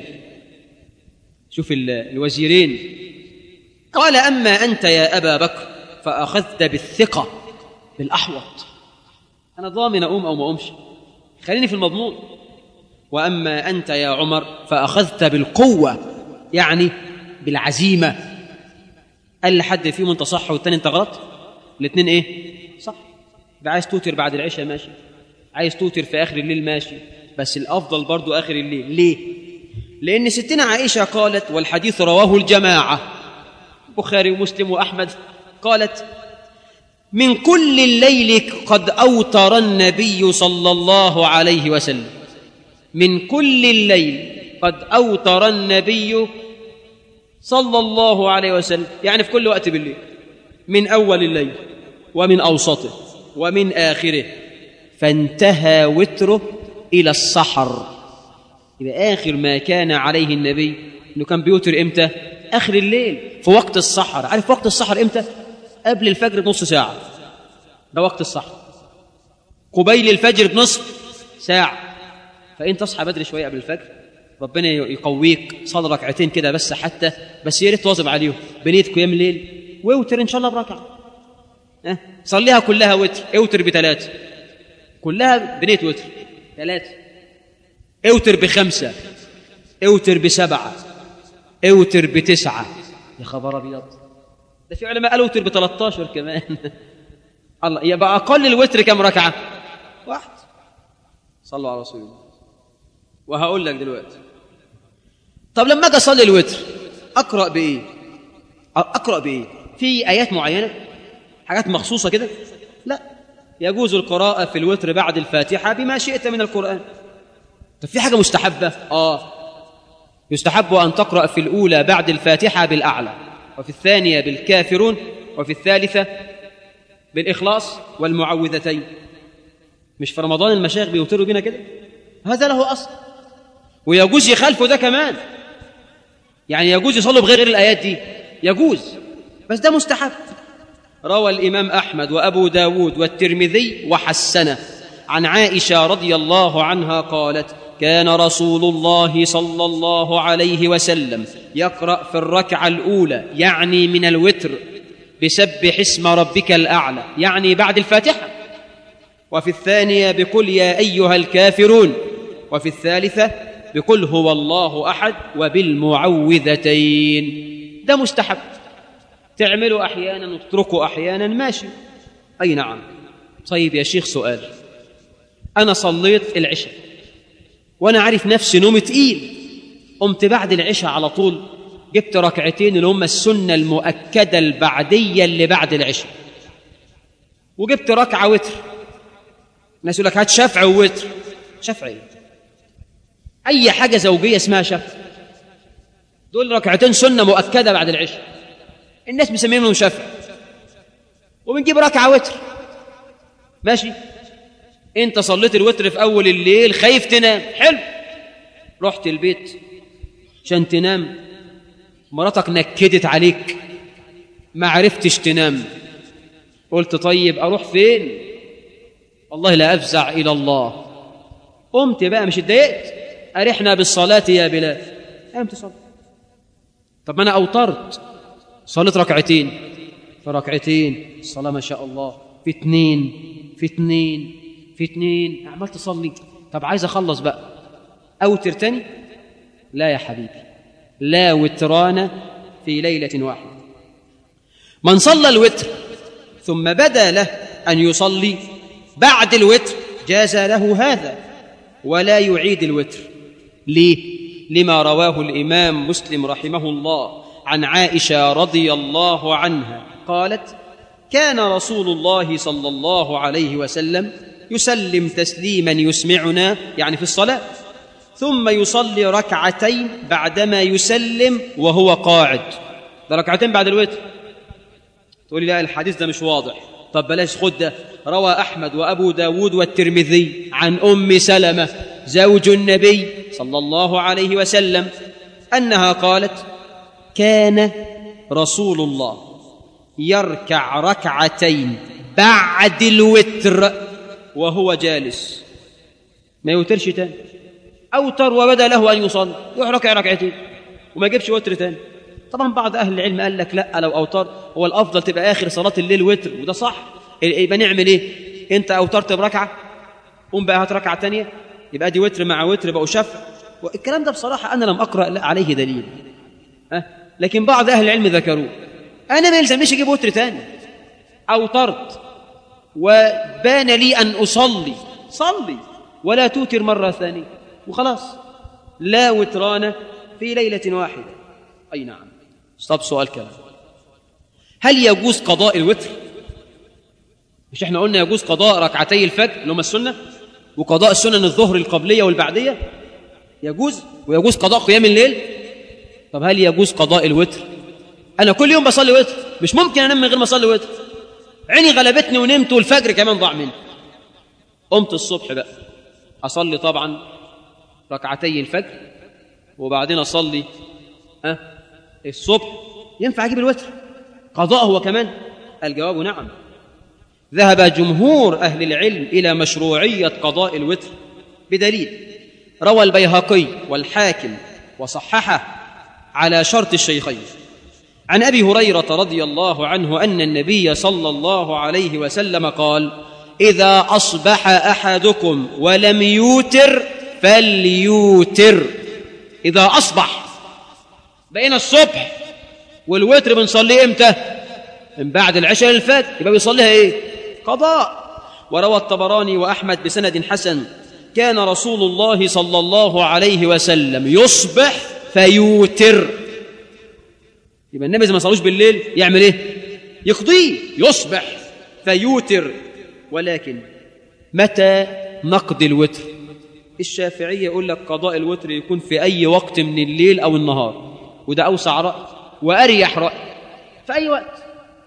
شوف الوزيرين قال أما أنت يا أبا بكر فأخذت بالثقة بالأحوط أنا ضامن أقوم أو ما أقومش خليني في المضمون وأما أنت يا عمر فأخذت بالقوة يعني بالعزيمة قال لحد فيهم أنت صح والتاني أنت غلط الاثنين إيه صح يبقى عايز توتر بعد العشاء ماشي عايز توتر في آخر الليل ماشي بس الأفضل برضو آخر الليل ليه لأن ستنا عائشة قالت والحديث رواه الجماعة بخاري ومسلم وأحمد قالت من كل الليل قد أوتر النبي صلى الله عليه وسلم من كل الليل قد أوتر النبي صلى الله عليه وسلم يعني في كل وقت بالليل من أول الليل ومن أوسطه ومن آخره فانتهى وتره إلى السحر يبقى آخر ما كان عليه النبي إنه كان بيوتر إمتى؟ آخر الليل في وقت السحر عارف وقت السحر إمتى؟ قبل الفجر بنص ساعة ده وقت السحر قبيل الفجر بنصف ساعة فإن تصحى بدري شوية قبل الفجر ربنا يقويك صلي ركعتين كده بس حتى بس يا ريت تواظب عليهم بنية قيام الليل واوتر إن شاء الله بركعة أه؟ صليها كلها وتر اوتر بثلاثة كلها بنية وتر ثلاثة اوتر بخمسة اوتر بسبعة اوتر بتسعة يا خبر أبيض ده في علماء قالوا اوتر ب 13 كمان الله يبقى أقل الوتر كم ركعة؟ واحد صلوا على رسول الله وهقول لك دلوقتي طب لما اجي اصلي الوتر اقرا بايه اقرا بايه في ايات معينه حاجات مخصوصه كده لا يجوز القراءه في الوتر بعد الفاتحه بما شئت من القران طب في حاجه مستحبه اه يستحب ان تقرا في الاولى بعد الفاتحه بالاعلى وفي الثانيه بالكافرون وفي الثالثه بالاخلاص والمعوذتين مش في رمضان المشايخ بيوتروا بينا كده هذا له اصل ويجوز يخالفوا ده كمان يعني يجوز يصلوا بغير الآيات دي يجوز بس ده مستحب روى الإمام أحمد وأبو داود والترمذي وحسنه عن عائشة رضي الله عنها قالت كان رسول الله صلى الله عليه وسلم يقرأ في الركعة الأولى يعني من الوتر بسبح اسم ربك الأعلى يعني بعد الفاتحة وفي الثانية بقل يا أيها الكافرون وفي الثالثة بقل هو الله أحد وبالمعوذتين ده مستحب تعمله أحيانا وتتركه أحيانا ماشي أي نعم طيب يا شيخ سؤال أنا صليت العشاء وأنا عارف نفسي نوم تقيل قمت بعد العشاء على طول جبت ركعتين اللي هم السنة المؤكدة البعدية اللي بعد العشاء وجبت ركعة وتر الناس يقول لك هات شفع ووتر شفعي أي حاجة زوجية اسمها شفع دول ركعتين سنة مؤكدة بعد العشاء الناس مسمينهم شفع وبنجيب ركعة وتر ماشي انت صليت الوتر في أول الليل خايف تنام حلو رحت البيت عشان تنام مراتك نكدت عليك ما عرفتش تنام قلت طيب أروح فين والله لا أفزع إلى الله قمت بقى مش اتضايقت أرحنا بالصلاة يا بلال قمت صلي طب ما أنا أوترت صليت ركعتين في ركعتين الصلاة ما شاء الله في اتنين في اتنين في اتنين عمال تصلي طب عايز أخلص بقى أوتر تاني لا يا حبيبي لا وتران في ليلة واحدة من صلى الوتر ثم بدا له أن يصلي بعد الوتر جاز له هذا ولا يعيد الوتر ليه لما رواه الامام مسلم رحمه الله عن عائشه رضي الله عنها قالت كان رسول الله صلى الله عليه وسلم يسلم تسليما يسمعنا يعني في الصلاه ثم يصلي ركعتين بعدما يسلم وهو قاعد ده ركعتين بعد الوتر تقولي لا الحديث ده مش واضح طب بلاش خد ده روى أحمد وأبو داود والترمذي عن أم سلمة زوج النبي صلى الله عليه وسلم أنها قالت كان رسول الله يركع ركعتين بعد الوتر وهو جالس ما يوترش تاني أوتر وبدا له أن يصلي يروح ركع ركعتين وما يجيبش وتر تاني طبعا بعض أهل العلم قال لك لا لو أوتر هو الأفضل تبقى آخر صلاة الليل وتر وده صح يبقى نعمل إيه أنت أوترت بركعة قوم بقى هات ركعة تانية يبقى دي وتر مع وتر بقوا شفع والكلام ده بصراحة أنا لم أقرأ عليه دليل أه؟ لكن بعض أهل العلم ذكروه أنا ما يلزمنيش أجيب وتر تاني أوترت وبان لي أن أصلي صلي ولا توتر مرة ثانية وخلاص لا وتران في ليلة واحدة أي نعم طب سؤال كلام هل يجوز قضاء الوتر مش احنا قلنا يجوز قضاء ركعتي الفجر اللي هم السنة وقضاء السنن الظهر القبلية والبعدية يجوز ويجوز قضاء قيام الليل طب هل يجوز قضاء الوتر أنا كل يوم بصلي وتر مش ممكن أنام من غير ما أصلي وتر عيني غلبتني ونمت والفجر كمان ضاع مني قمت الصبح بقى أصلي طبعا ركعتي الفجر وبعدين أصلي ها الصبح ينفع أجيب الوتر قضاء هو كمان الجواب نعم ذهب جمهور أهل العلم إلى مشروعية قضاء الوتر بدليل روى البيهقي والحاكم وصححه على شرط الشيخين عن أبي هريرة رضي الله عنه أن النبي صلى الله عليه وسلم قال إذا أصبح أحدكم ولم يوتر فليوتر إذا أصبح بقينا الصبح والوتر بنصليه إمتى من بعد العشاء للفجر يبقى بيصليها إيه قضاء وروى الطبراني وأحمد بسند حسن كان رسول الله صلى الله عليه وسلم يصبح فيوتر يبقى النبي ما صلوش بالليل يعمل ايه يقضيه يصبح فيوتر ولكن متى نقضي الوتر الشافعية يقول لك قضاء الوتر يكون في أي وقت من الليل أو النهار وده أوسع رأي وأريح رأي في أي وقت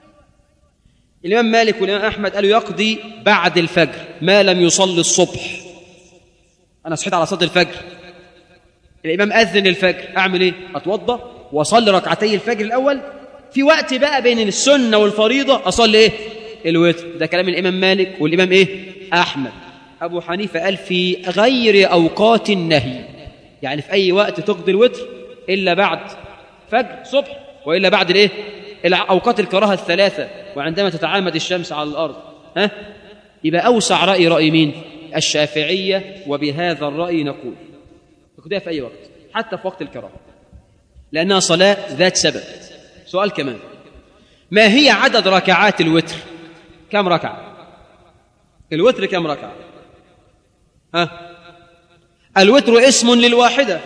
الإمام مالك والإمام أحمد قالوا يقضي بعد الفجر ما لم يصلي الصبح أنا صحيت على صلاة الفجر الإمام أذن الفجر أعمل إيه؟ أتوضأ وأصلي ركعتي الفجر الأول في وقت بقى بين السنة والفريضة أصلي إيه؟ الوتر ده كلام الإمام مالك والإمام إيه؟ أحمد أبو حنيفة قال في غير أوقات النهي يعني في أي وقت تقضي الوتر إلا بعد فجر صبح وإلا بعد الإيه؟ أوقات الكراهة الثلاثة وعندما تتعامد الشمس على الأرض ها؟ يبقى أوسع رأي رأي مين؟ الشافعية وبهذا الرأي نقول تقضيها في أي وقت حتى في وقت الكراهة لأنها صلاة ذات سبب سؤال كمان ما هي عدد ركعات الوتر كم ركعة الوتر كم ركعة ها الوتر اسم للواحدة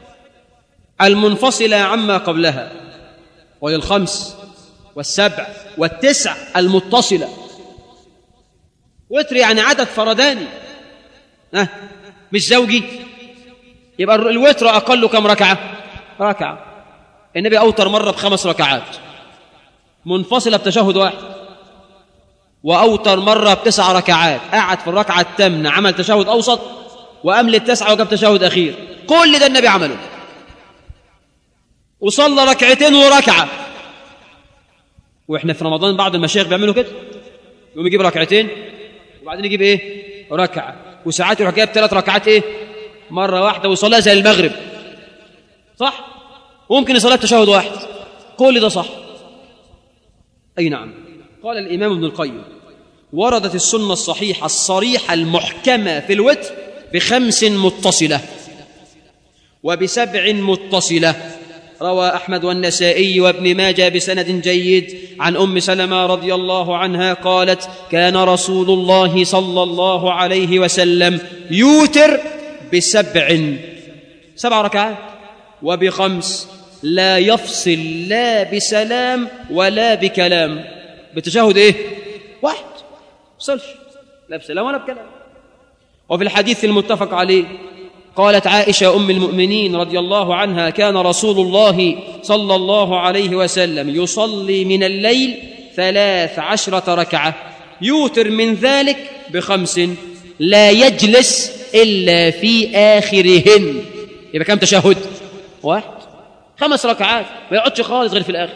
المنفصلة عما قبلها وللخمس والسبع والتسع المتصلة وتر يعني عدد فرداني ها مش زوجي يبقى الوتر أقل كم ركعة ركعة النبي أوتر مرة بخمس ركعات منفصلة بتشهد واحد وأوتر مرة بتسع ركعات قعد في الركعة الثامنة عمل تشهد أوسط وأمل التسعة وجاب تشهد أخير كل ده النبي عمله وصلى ركعتين وركعة وإحنا في رمضان بعض المشايخ بيعملوا كده يقوم يجيب ركعتين وبعدين يجيب إيه ركعة وساعات يروح جايب ثلاث ركعات إيه مرة واحدة ويصليها زي المغرب صح وممكن يصليها بتشهد واحد كل ده صح أي نعم قال الإمام ابن القيم وردت السنة الصحيحة الصريحة المحكمة في الوتر بخمس متصلة وبسبع متصلة روى أحمد والنسائي وابن ماجه بسند جيد عن ام سلمه رضي الله عنها قالت كان رسول الله صلى الله عليه وسلم يوتر بسبع سبع ركعات وبخمس لا يفصل لا بسلام ولا بكلام بتشهد ايه واحد فصلش لا بسلام ولا بكلام وفي الحديث المتفق عليه قالت عائشه ام المؤمنين رضي الله عنها كان رسول الله صلى الله عليه وسلم يصلي من الليل ثلاث عشره ركعه يوتر من ذلك بخمس لا يجلس الا في اخرهن يبقى كم تشهد واحد خمس ركعات ما يقعدش خالص غير في الاخر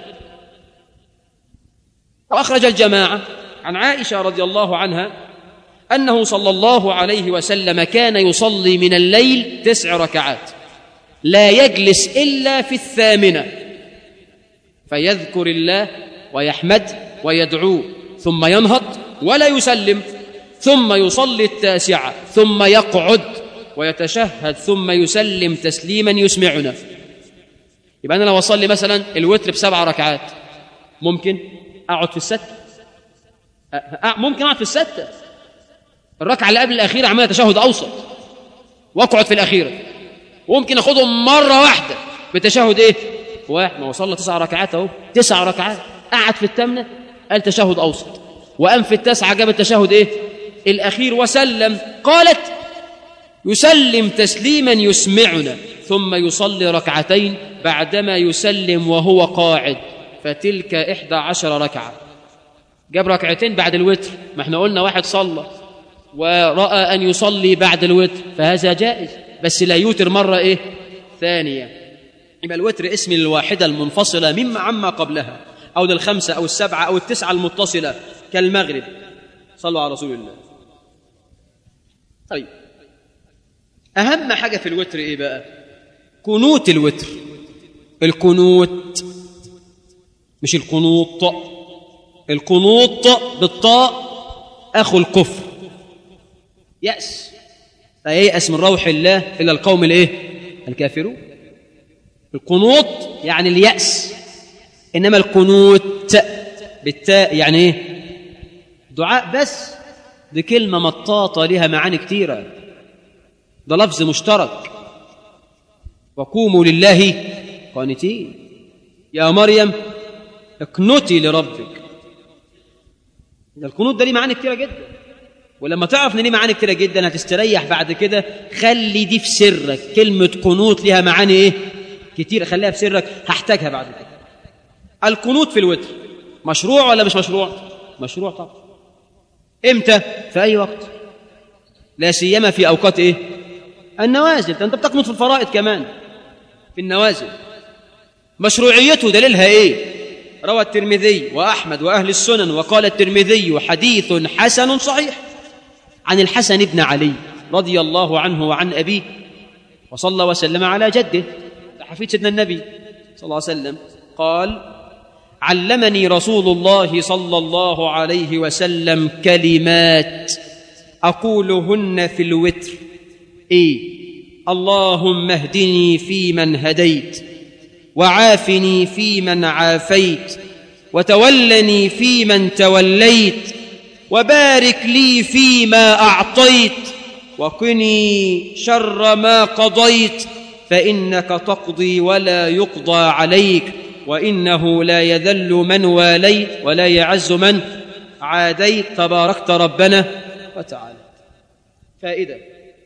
واخرج الجماعه عن عائشه رضي الله عنها انه صلى الله عليه وسلم كان يصلي من الليل تسع ركعات لا يجلس الا في الثامنه فيذكر الله ويحمد ويدعوه ثم ينهض ولا يسلم ثم يصلي التاسعه ثم يقعد ويتشهد ثم يسلم تسليما يسمعنا يبقى انا لو اصلي مثلا الوتر بسبع ركعات ممكن اقعد في السته أ- ممكن اقعد في السته الركعه اللي قبل الاخيره اعملها تشهد اوسط واقعد في الاخيره وممكن اخدهم مره واحده بتشهد ايه واحد ما وصلنا تسع ركعات اهو تسع ركعات قعد في الثامنه قال تشهد اوسط وقام في التاسعه جاب التشهد ايه الاخير وسلم قالت يسلم تسليما يسمعنا ثم يصلي ركعتين بعدما يسلم وهو قاعد فتلك إحدى عشر ركعة جاب ركعتين بعد الوتر ما احنا قلنا واحد صلى ورأى أن يصلي بعد الوتر فهذا جائز بس لا يوتر مرة إيه ثانية يبقى الوتر اسم الواحدة المنفصلة مما عما قبلها أو للخمسة أو السبعة أو التسعة المتصلة كالمغرب صلوا على رسول الله طيب أهم حاجة في الوتر إيه بقى كنوت الوتر الكنوت مش القنوط القنوط بالطاء أخو الكفر يأس لا ييأس من روح الله إلا القوم الإيه الكافرون القنوط يعني اليأس إنما القنوت بالتاء يعني إيه دعاء بس دي كلمة مطاطة لها معاني كتيرة ده لفظ مشترك وقوموا لله قانتين يا مريم اقنتي لربك ده القنوت ده ليه معاني كتيرة جدا ولما تعرف ان ليه معاني كتيرة جدا هتستريح بعد كده خلي دي في سرك كلمة قنوت ليها معاني ايه كتير خليها في سرك هحتاجها بعد كده القنوت في الوتر مشروع ولا مش مشروع مشروع طبعا امتى في اي وقت لا سيما في اوقات ايه النوازل ده انت بتقنط في الفرائض كمان في النوازل مشروعيته دليلها ايه روى الترمذي واحمد واهل السنن وقال الترمذي حديث حسن صحيح عن الحسن بن علي رضي الله عنه وعن ابيه وصلى وسلم على جده حفيد سيدنا النبي صلى الله عليه وسلم قال علمني رسول الله صلى الله عليه وسلم كلمات اقولهن في الوتر ايه اللهم اهدني فيمن هديت وعافني فيمن عافيت وتولني فيمن توليت وبارك لي فيما اعطيت وقني شر ما قضيت فانك تقضي ولا يقضى عليك وانه لا يذل من واليت ولا يعز من عاديت تباركت ربنا وتعالى فائده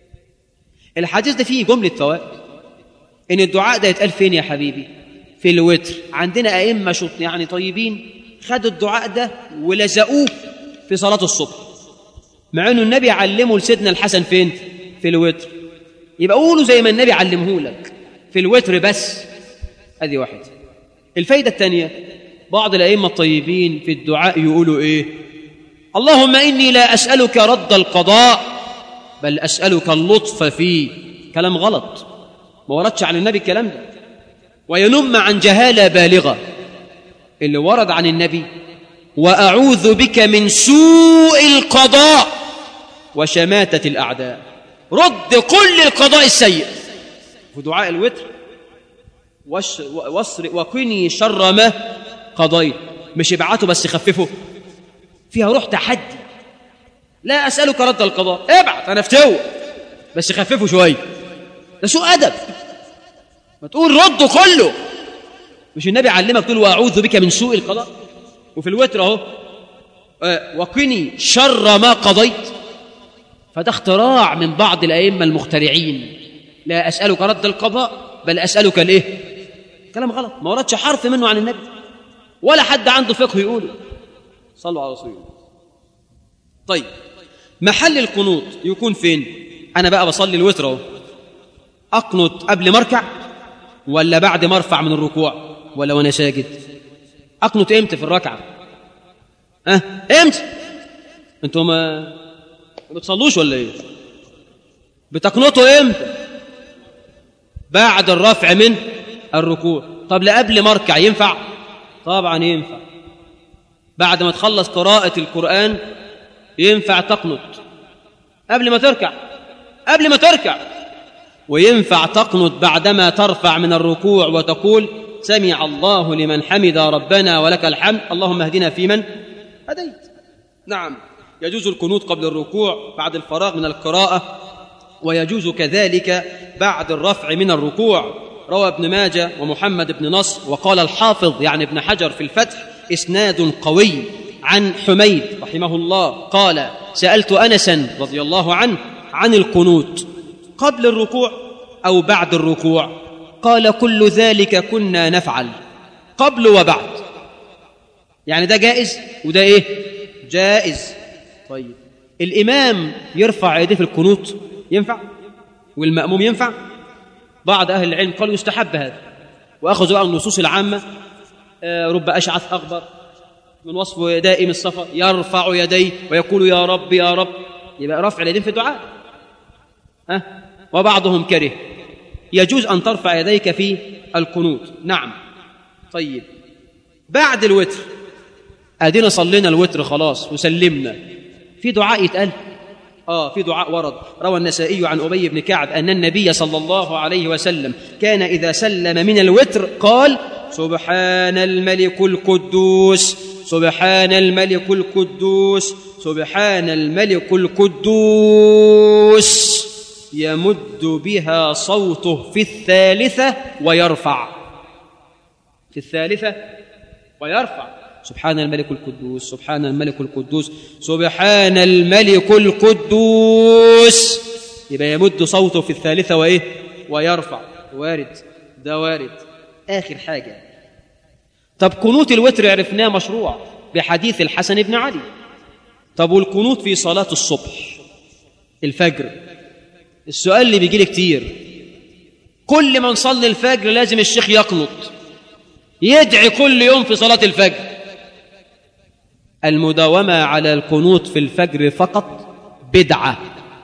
الحديث ده فيه جمله فوائد ان الدعاء ده يتقال فين يا حبيبي في الوتر عندنا ائمه شط يعني طيبين خدوا الدعاء ده ولزقوه في صلاه الصبح مع انه النبي علمه لسيدنا الحسن فين في الوتر يبقى قولوا زي ما النبي علمه لك في الوتر بس هذه واحده الفايده الثانيه بعض الائمه الطيبين في الدعاء يقولوا ايه اللهم اني لا اسالك رد القضاء بل اسالك اللطف فيه كلام غلط ما وردش عن النبي الكلام ده وينم عن جهاله بالغه اللي ورد عن النبي واعوذ بك من سوء القضاء وشماته الاعداء رد كل القضاء السيء في دعاء الوتر وش وصر وقني شر ما قضيت مش ابعته بس خففه فيها روح تحدي لا اسالك رد القضاء ابعت انا افتوى بس خففه شويه ده سوء ادب ما تقول رده كله مش النبي علمك تقول واعوذ بك من سوء القضاء وفي الوتر اهو آه، وقني شر ما قضيت فده اختراع من بعض الائمه المخترعين لا اسالك رد القضاء بل اسالك الايه كلام غلط ما وردش حرف منه عن النبي ولا حد عنده فقه يقوله صلوا على رسول الله طيب محل القنوط يكون فين انا بقى بصلي الوتر اهو اقنط قبل ما اركع ولا بعد ما ارفع من الركوع ولا وانا ساجد اقنط امتى في الركعه ها أه؟ امتى انتوا ما ما بتصلوش ولا ايه بتقنطوا امتى بعد الرفع من الركوع طب لا قبل ما اركع ينفع طبعا ينفع بعد ما تخلص قراءة القرآن ينفع تقنط قبل ما تركع قبل ما تركع وينفع تقنط بعدما ترفع من الركوع وتقول سمع الله لمن حمد ربنا ولك الحمد اللهم اهدنا فيمن هديت نعم يجوز القنوت قبل الركوع بعد الفراغ من القراءة ويجوز كذلك بعد الرفع من الركوع روى ابن ماجه ومحمد بن نصر وقال الحافظ يعني ابن حجر في الفتح اسناد قوي عن حميد رحمه الله قال سالت انسا رضي الله عنه عن القنوت قبل الركوع او بعد الركوع قال كل ذلك كنا نفعل قبل وبعد يعني ده جائز وده ايه جائز طيب الامام يرفع يديه في القنوت ينفع والماموم ينفع بعض اهل العلم قالوا يستحب هذا واخذوا بقى النصوص العامه آه، رب اشعث اخبر من وصفه دائم الصفا يرفع يديه ويقول يا رب يا رب يبقى رفع اليدين في الدعاء ها وبعضهم كره يجوز ان ترفع يديك في القنوت نعم طيب بعد الوتر ادينا صلينا الوتر خلاص وسلمنا في دعاء يتقال اه في دعاء ورد روى النسائي عن ابي بن كعب ان النبي صلى الله عليه وسلم كان اذا سلم من الوتر قال سبحان الملك القدوس سبحان الملك القدوس سبحان الملك القدوس يمد بها صوته في الثالثه ويرفع في الثالثه ويرفع سبحان الملك القدوس سبحان الملك القدوس سبحان الملك القدوس يبقى يمد صوته في الثالثة وإيه ويرفع وارد ده وارد آخر حاجة طب قنوت الوتر عرفناه مشروع بحديث الحسن بن علي طب والقنوت في صلاة الصبح الفجر السؤال اللي بيجي لي كتير كل ما نصلي الفجر لازم الشيخ يقنط يدعي كل يوم في صلاة الفجر المداومة على القنوت في الفجر فقط بدعة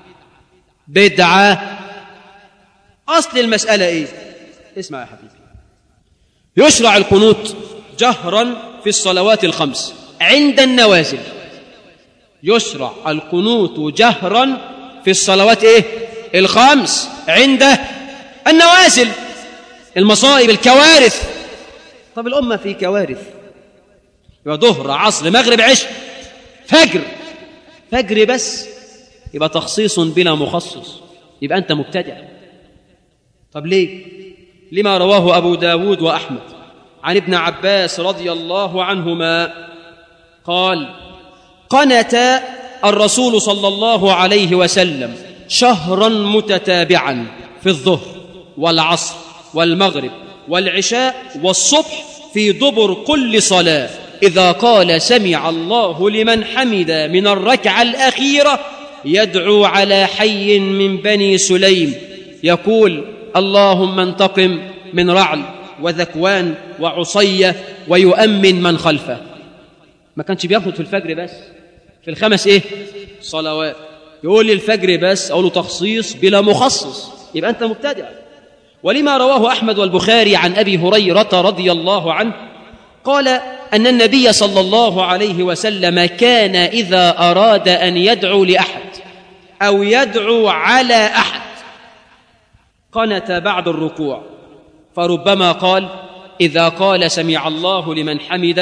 بدعة أصل المسألة إيه؟ اسمع يا حبيبي يشرع القنوت جهرا في الصلوات الخمس عند النوازل يشرع القنوت جهرا في الصلوات إيه؟ الخمس عند النوازل المصائب الكوارث طب الأمة في كوارث يبقى ظهر عصر مغرب عشاء فجر فجر بس يبقى تخصيص بلا مخصص يبقى أنت مبتدع طب ليه لما رواه أبو داود وأحمد عن ابن عباس رضي الله عنهما قال قنت الرسول صلى الله عليه وسلم شهرا متتابعا في الظهر والعصر والمغرب والعشاء والصبح في دبر كل صلاه اذا قال سمع الله لمن حمد من الركعه الاخيره يدعو على حي من بني سليم يقول اللهم انتقم من رعل وذكوان وعصيه ويؤمن من خلفه ما كانش بيقنط في الفجر بس في الخمس ايه صلوات يقول لي الفجر بس اقول له تخصيص بلا مخصص يبقى انت مبتدع ولما رواه احمد والبخاري عن ابي هريره رضي الله عنه قال ان النبي صلى الله عليه وسلم كان اذا اراد ان يدعو لاحد او يدعو على احد قنت بعد الركوع فربما قال اذا قال سمع الله لمن حمده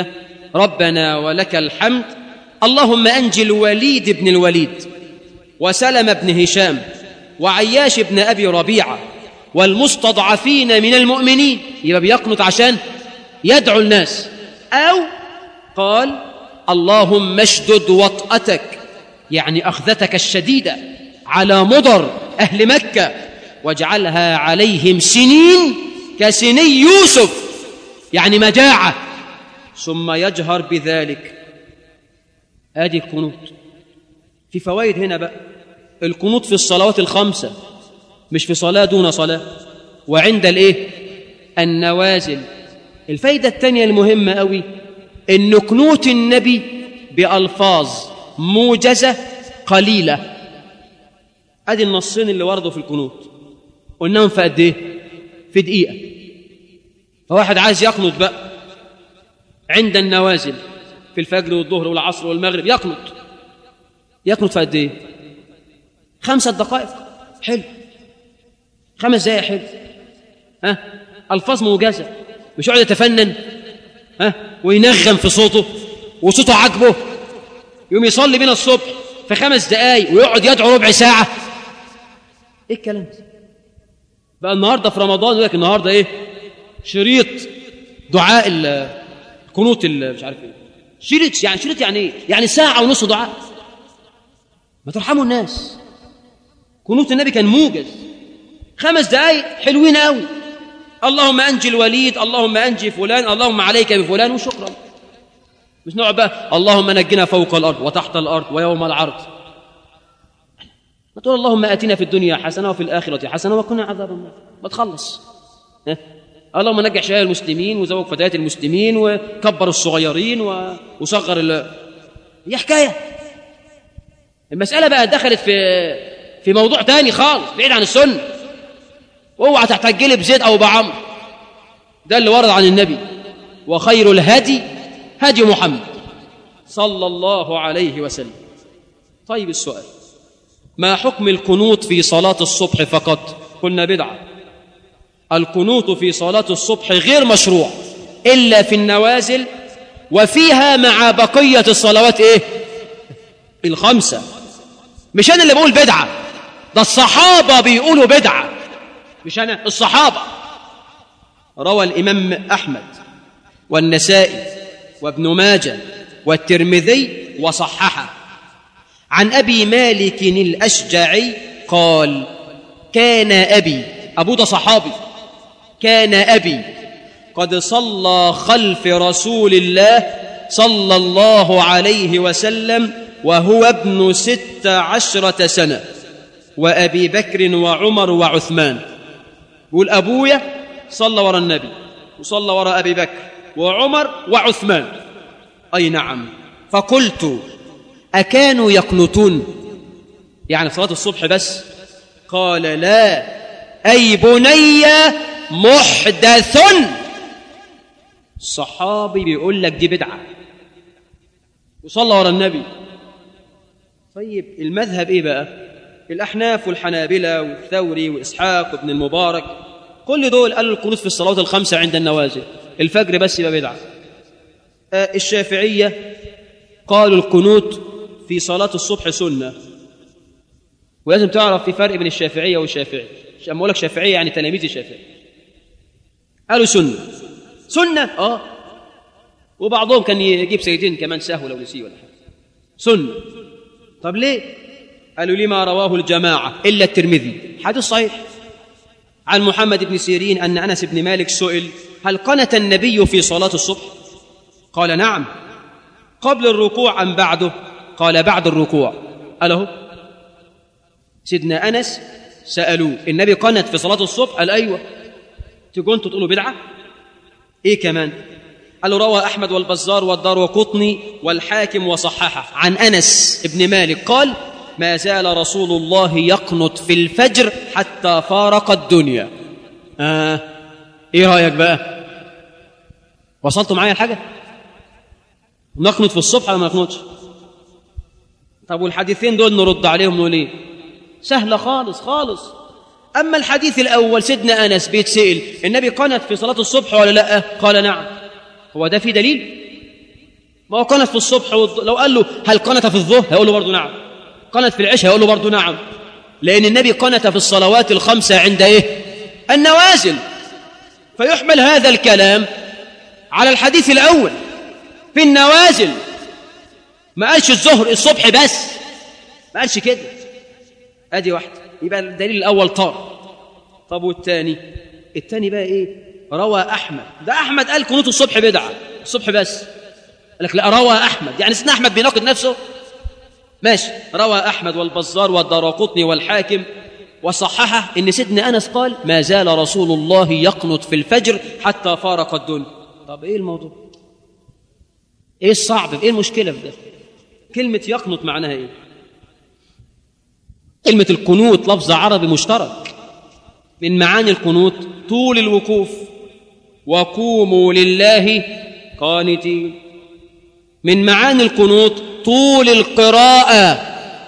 ربنا ولك الحمد اللهم أنجي الوليد بن الوليد وسلم بن هشام وعياش بن أبي ربيعة والمستضعفين من المؤمنين يبقى بيقنط عشان يدعو الناس أو قال اللهم اشدد وطأتك يعني أخذتك الشديدة على مضر أهل مكة واجعلها عليهم سنين كسني يوسف يعني مجاعة ثم يجهر بذلك ادي القنوت في فوائد هنا بقى القنوت في الصلوات الخمسة مش في صلاة دون صلاة وعند الايه النوازل الفايدة الثانية المهمة قوي ان قنوت النبي بألفاظ موجزة قليلة ادي النصين اللي وردوا في القنوت قلناهم في قد ايه في دقيقة فواحد عايز يقنط بقى عند النوازل في الفجر والظهر والعصر والمغرب يقنط يقنط في قد ايه خمسة دقائق حلو خمس دقائق حلو ها الفاظ موجزه مش يقعد يتفنن ها وينغم في صوته وصوته عاجبه يقوم يصلي بينا الصبح في خمس دقائق ويقعد يدعو ربع ساعه ايه الكلام ده بقى النهارده في رمضان يقول لك النهارده ايه شريط دعاء القنوت مش عارف ايه شريط يعني شريط يعني ايه يعني ساعه ونص دعاء ما ترحموا الناس قنوت النبي كان موجز خمس دقائق حلوين قوي اللهم انجي الوليد اللهم انجي فلان اللهم عليك بفلان وشكرا مش نقعد بقى اللهم نجنا فوق الارض وتحت الارض ويوم العرض ما تقول اللهم اتنا في الدنيا حسنه وفي الاخره حسنه وقنا عذاب النار ما تخلص ها؟ اللهم نجح شباب المسلمين وزوج فتيات المسلمين وكبر الصغيرين و... وصغر ال... هي حكايه المساله بقى دخلت في في موضوع تاني خالص بعيد عن السنه واوعى تحتجلي بزيد او بعمر ده اللي ورد عن النبي وخير الهدي هدي محمد صلى الله عليه وسلم طيب السؤال ما حكم القنوت في صلاة الصبح فقط قلنا بدعة القنوت في صلاة الصبح غير مشروع إلا في النوازل وفيها مع بقية الصلوات إيه الخمسة مش أنا اللي بقول بدعة ده الصحابة بيقولوا بدعة مش أنا الصحابة روى الإمام أحمد والنسائي وابن ماجه والترمذي وصححه عن أبي مالك الأشجعي قال كان أبي أبو ده صحابي كان أبي قد صلى خلف رسول الله صلى الله عليه وسلم وهو ابن ست عشرة سنة وأبي بكر وعمر وعثمان يقول أبويا صلى وراء النبي وصلى وراء أبي بكر وعمر وعثمان أي نعم فقلت أكانوا يقنطون يعني صلاة الصبح بس قال لا أي بني محدث الصحابي بيقول لك دي بدعة وصلى ورا النبي طيب المذهب ايه بقى الأحناف والحنابلة والثوري وإسحاق وابن المبارك كل دول قالوا القنوت في الصلوات الخمسة عند النوازل الفجر بس يبقى بدعة آه الشافعية قالوا القنوت في صلاة الصبح سنة ولازم تعرف في فرق بين الشافعية والشافعي لما أقول لك شافعية يعني تلاميذ الشافعي قالوا سنة سنة آه وبعضهم كان يجيب سيدين كمان سهو لو نسيه ولا حاجة سنة طب ليه؟ قالوا لما رواه الجماعة إلا الترمذي حديث صحيح عن محمد بن سيرين أن أنس بن مالك سئل هل قنت النبي في صلاة الصبح؟ قال نعم قبل الركوع أم بعده؟ قال بعد الركوع قال اهو سيدنا أنس سألوه النبي قنت في صلاة الصبح قال أيوة تقول أنتوا تقولوا بدعة إيه كمان قالوا روى أحمد والبزار والدار وقطني والحاكم وصححه عن أنس بن مالك قال ما زال رسول الله يقنط في الفجر حتى فارق الدنيا آه. إيه رأيك بقى وصلتوا معايا الحاجة نقنط في الصبح ولا ما نقنطش طب والحديثين دول نرد عليهم نقول ايه سهله خالص خالص اما الحديث الاول سيدنا انس بيتسال النبي قنت في صلاه الصبح ولا لا قال نعم هو ده في دليل ما هو قنت في الصبح والض... لو قال له هل قنت في الظهر هيقول له برضه نعم قنت في العشاء هيقول له برضه نعم لأن النبي قنت في الصلوات الخمسة عند إيه النوازل فيحمل هذا الكلام على الحديث الأول في النوازل ما قالش الظهر الصبح بس ما قالش كده ادي واحده يبقى الدليل الاول طار طب والثاني الثاني بقى ايه روى احمد ده احمد قال قنوت الصبح بدعه الصبح بس قال لك لا روى احمد يعني سيدنا احمد بيناقض نفسه ماشي روى احمد والبزار والدارقطني والحاكم وصححه ان سيدنا انس قال ما زال رسول الله يقنط في الفجر حتى فارق الدنيا طب ايه الموضوع ايه الصعب ايه المشكله في ده كلمه يقنط معناها ايه كلمه القنوت لفظ عربي مشترك من معاني القنوت طول الوقوف وقوموا لله قانتين من معاني القنوت طول القراءه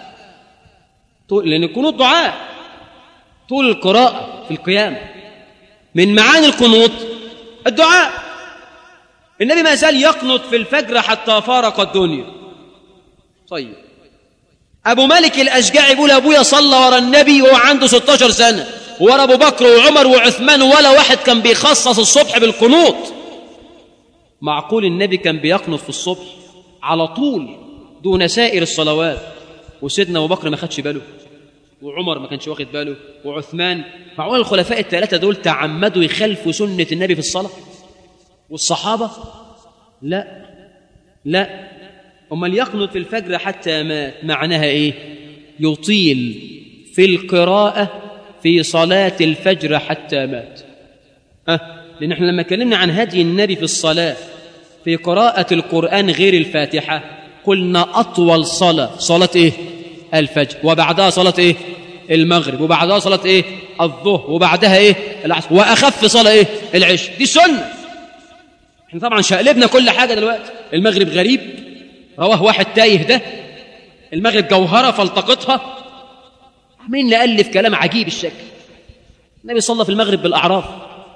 طول لان القنوت دعاء طول القراءه في القيام من معاني القنوت الدعاء النبي ما زال يقنط في الفجر حتى فارق الدنيا طيب ابو مالك الاشجعي بيقول ابويا صلى ورا النبي وهو عنده 16 سنه ورا ابو بكر وعمر وعثمان ولا واحد كان بيخصص الصبح بالقنوط معقول النبي كان بيقنط في الصبح على طول دون سائر الصلوات وسيدنا ابو بكر ما خدش باله وعمر ما كانش واخد باله وعثمان معقول الخلفاء الثلاثه دول تعمدوا يخالفوا سنه النبي في الصلاه والصحابه لا لا امال يقنط في الفجر حتى مات معناها ايه يطيل في القراءه في صلاه الفجر حتى مات أه لان احنا لما اتكلمنا عن هدي النبي في الصلاه في قراءه القران غير الفاتحه قلنا اطول صلاه صلاه ايه الفجر وبعدها صلاه ايه المغرب وبعدها صلاه ايه الظهر وبعدها ايه العصر واخف صلاه ايه العشاء دي سنه احنا طبعا شقلبنا كل حاجه دلوقتي المغرب غريب رواه واحد تايه ده المغرب جوهره فالتقطها عمالين نالف كلام عجيب الشكل النبي صلى في المغرب بالاعراف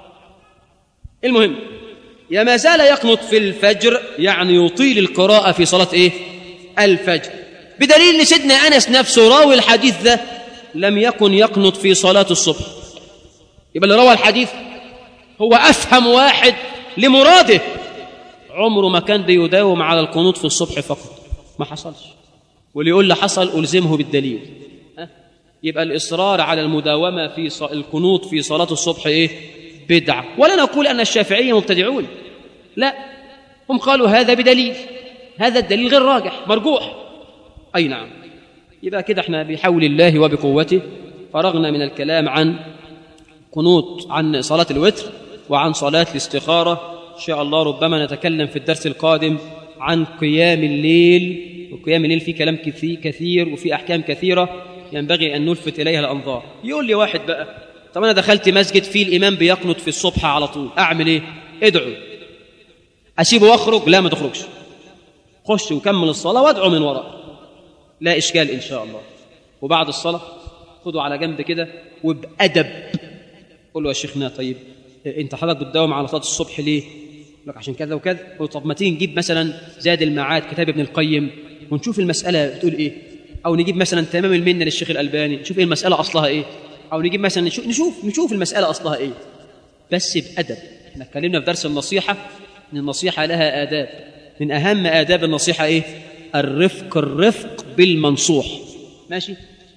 المهم يا ما زال يقنط في الفجر يعني يطيل القراءه في صلاه ايه الفجر بدليل ان سيدنا انس نفسه راوي الحديث ده لم يكن يقنط في صلاه الصبح يبقى اللي روى الحديث هو افهم واحد لمراده عمره ما كان بيداوم على القنوط في الصبح فقط ما حصلش واللي يقول لي حصل ألزمه بالدليل ها؟ يبقى الإصرار على المداومة في ص... القنوط في صلاة الصبح إيه بدعة ولا نقول أن الشافعية مبتدعون لا هم قالوا هذا بدليل هذا الدليل غير راجح مرجوح أي نعم يبقى كده احنا بحول الله وبقوته فرغنا من الكلام عن قنوط عن صلاة الوتر وعن صلاة الاستخارة إن شاء الله ربما نتكلم في الدرس القادم عن قيام الليل وقيام الليل فيه كلام كثير, كثير وفي أحكام كثيرة ينبغي أن نلفت إليها الأنظار يقول لي واحد بقى طب أنا دخلت مسجد فيه الإمام بيقنط في الصبح على طول أعمل إيه؟ ادعو أسيبه وأخرج؟ لا ما تخرجش خش وكمل الصلاة وادعو من وراء لا إشكال إن شاء الله وبعد الصلاة خده على جنب كده وبأدب قول له يا شيخنا طيب انت حضرتك بتداوم على صلاه الصبح ليه؟ لك عشان كذا وكذا طب ما تيجي نجيب مثلا زاد المعاد كتاب ابن القيم ونشوف المساله بتقول ايه او نجيب مثلا تمام المنه للشيخ الالباني نشوف ايه المساله اصلها ايه او نجيب مثلا نشوف نشوف, نشوف المساله اصلها ايه بس بادب احنا اتكلمنا في درس النصيحه ان النصيحه لها اداب من اهم اداب النصيحه ايه الرفق الرفق بالمنصوح ماشي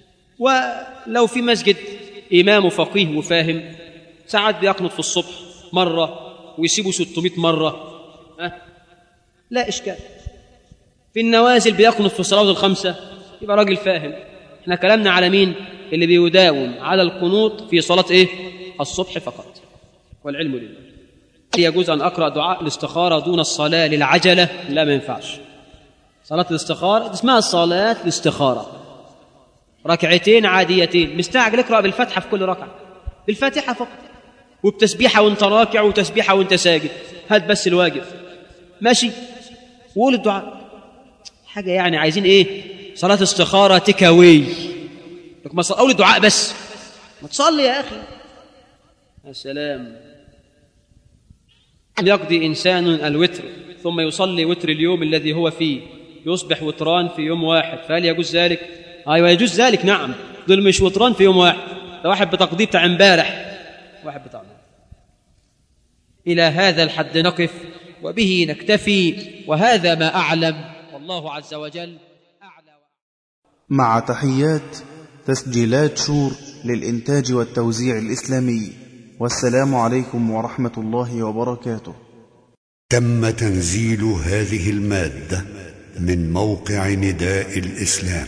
ولو في مسجد امام فقيه وفاهم ساعات بيقنط في الصبح مرة ويسيبه 600 مرة أه؟ لا إشكال في النوازل بيقنط في الصلوات الخمسة يبقى راجل فاهم احنا كلامنا على مين اللي بيداوم على القنوط في صلاة ايه الصبح فقط والعلم لله يجوز أن أقرأ دعاء الاستخارة دون الصلاة للعجلة لا ما ينفعش صلاة الاستخارة اسمها صلاة الاستخارة ركعتين عاديتين مستعجل اقرأ بالفتحة في كل ركعة بالفاتحة فقط وبتسبيحه وانت راكع وتسبيحه وانت ساجد هات بس الواجب ماشي وقول الدعاء حاجه يعني عايزين ايه صلاه استخاره تكاوي لك ما قول الدعاء بس ما تصلي يا اخي يا سلام يقضي انسان الوتر ثم يصلي وتر اليوم الذي هو فيه يصبح وتران في يوم واحد فهل يجوز ذلك ايوه يجوز ذلك نعم دول مش وتران في يوم واحد ده واحد بتقضيه بتاع امبارح واحد بتاع امبارح الى هذا الحد نقف وبه نكتفي وهذا ما اعلم والله عز وجل اعلى مع تحيات تسجيلات شور للإنتاج والتوزيع الإسلامي والسلام عليكم ورحمة الله وبركاته تم تنزيل هذه المادة من موقع نداء الإسلام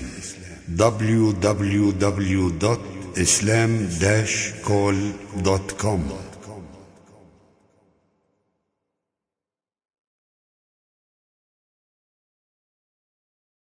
www.islam-call.com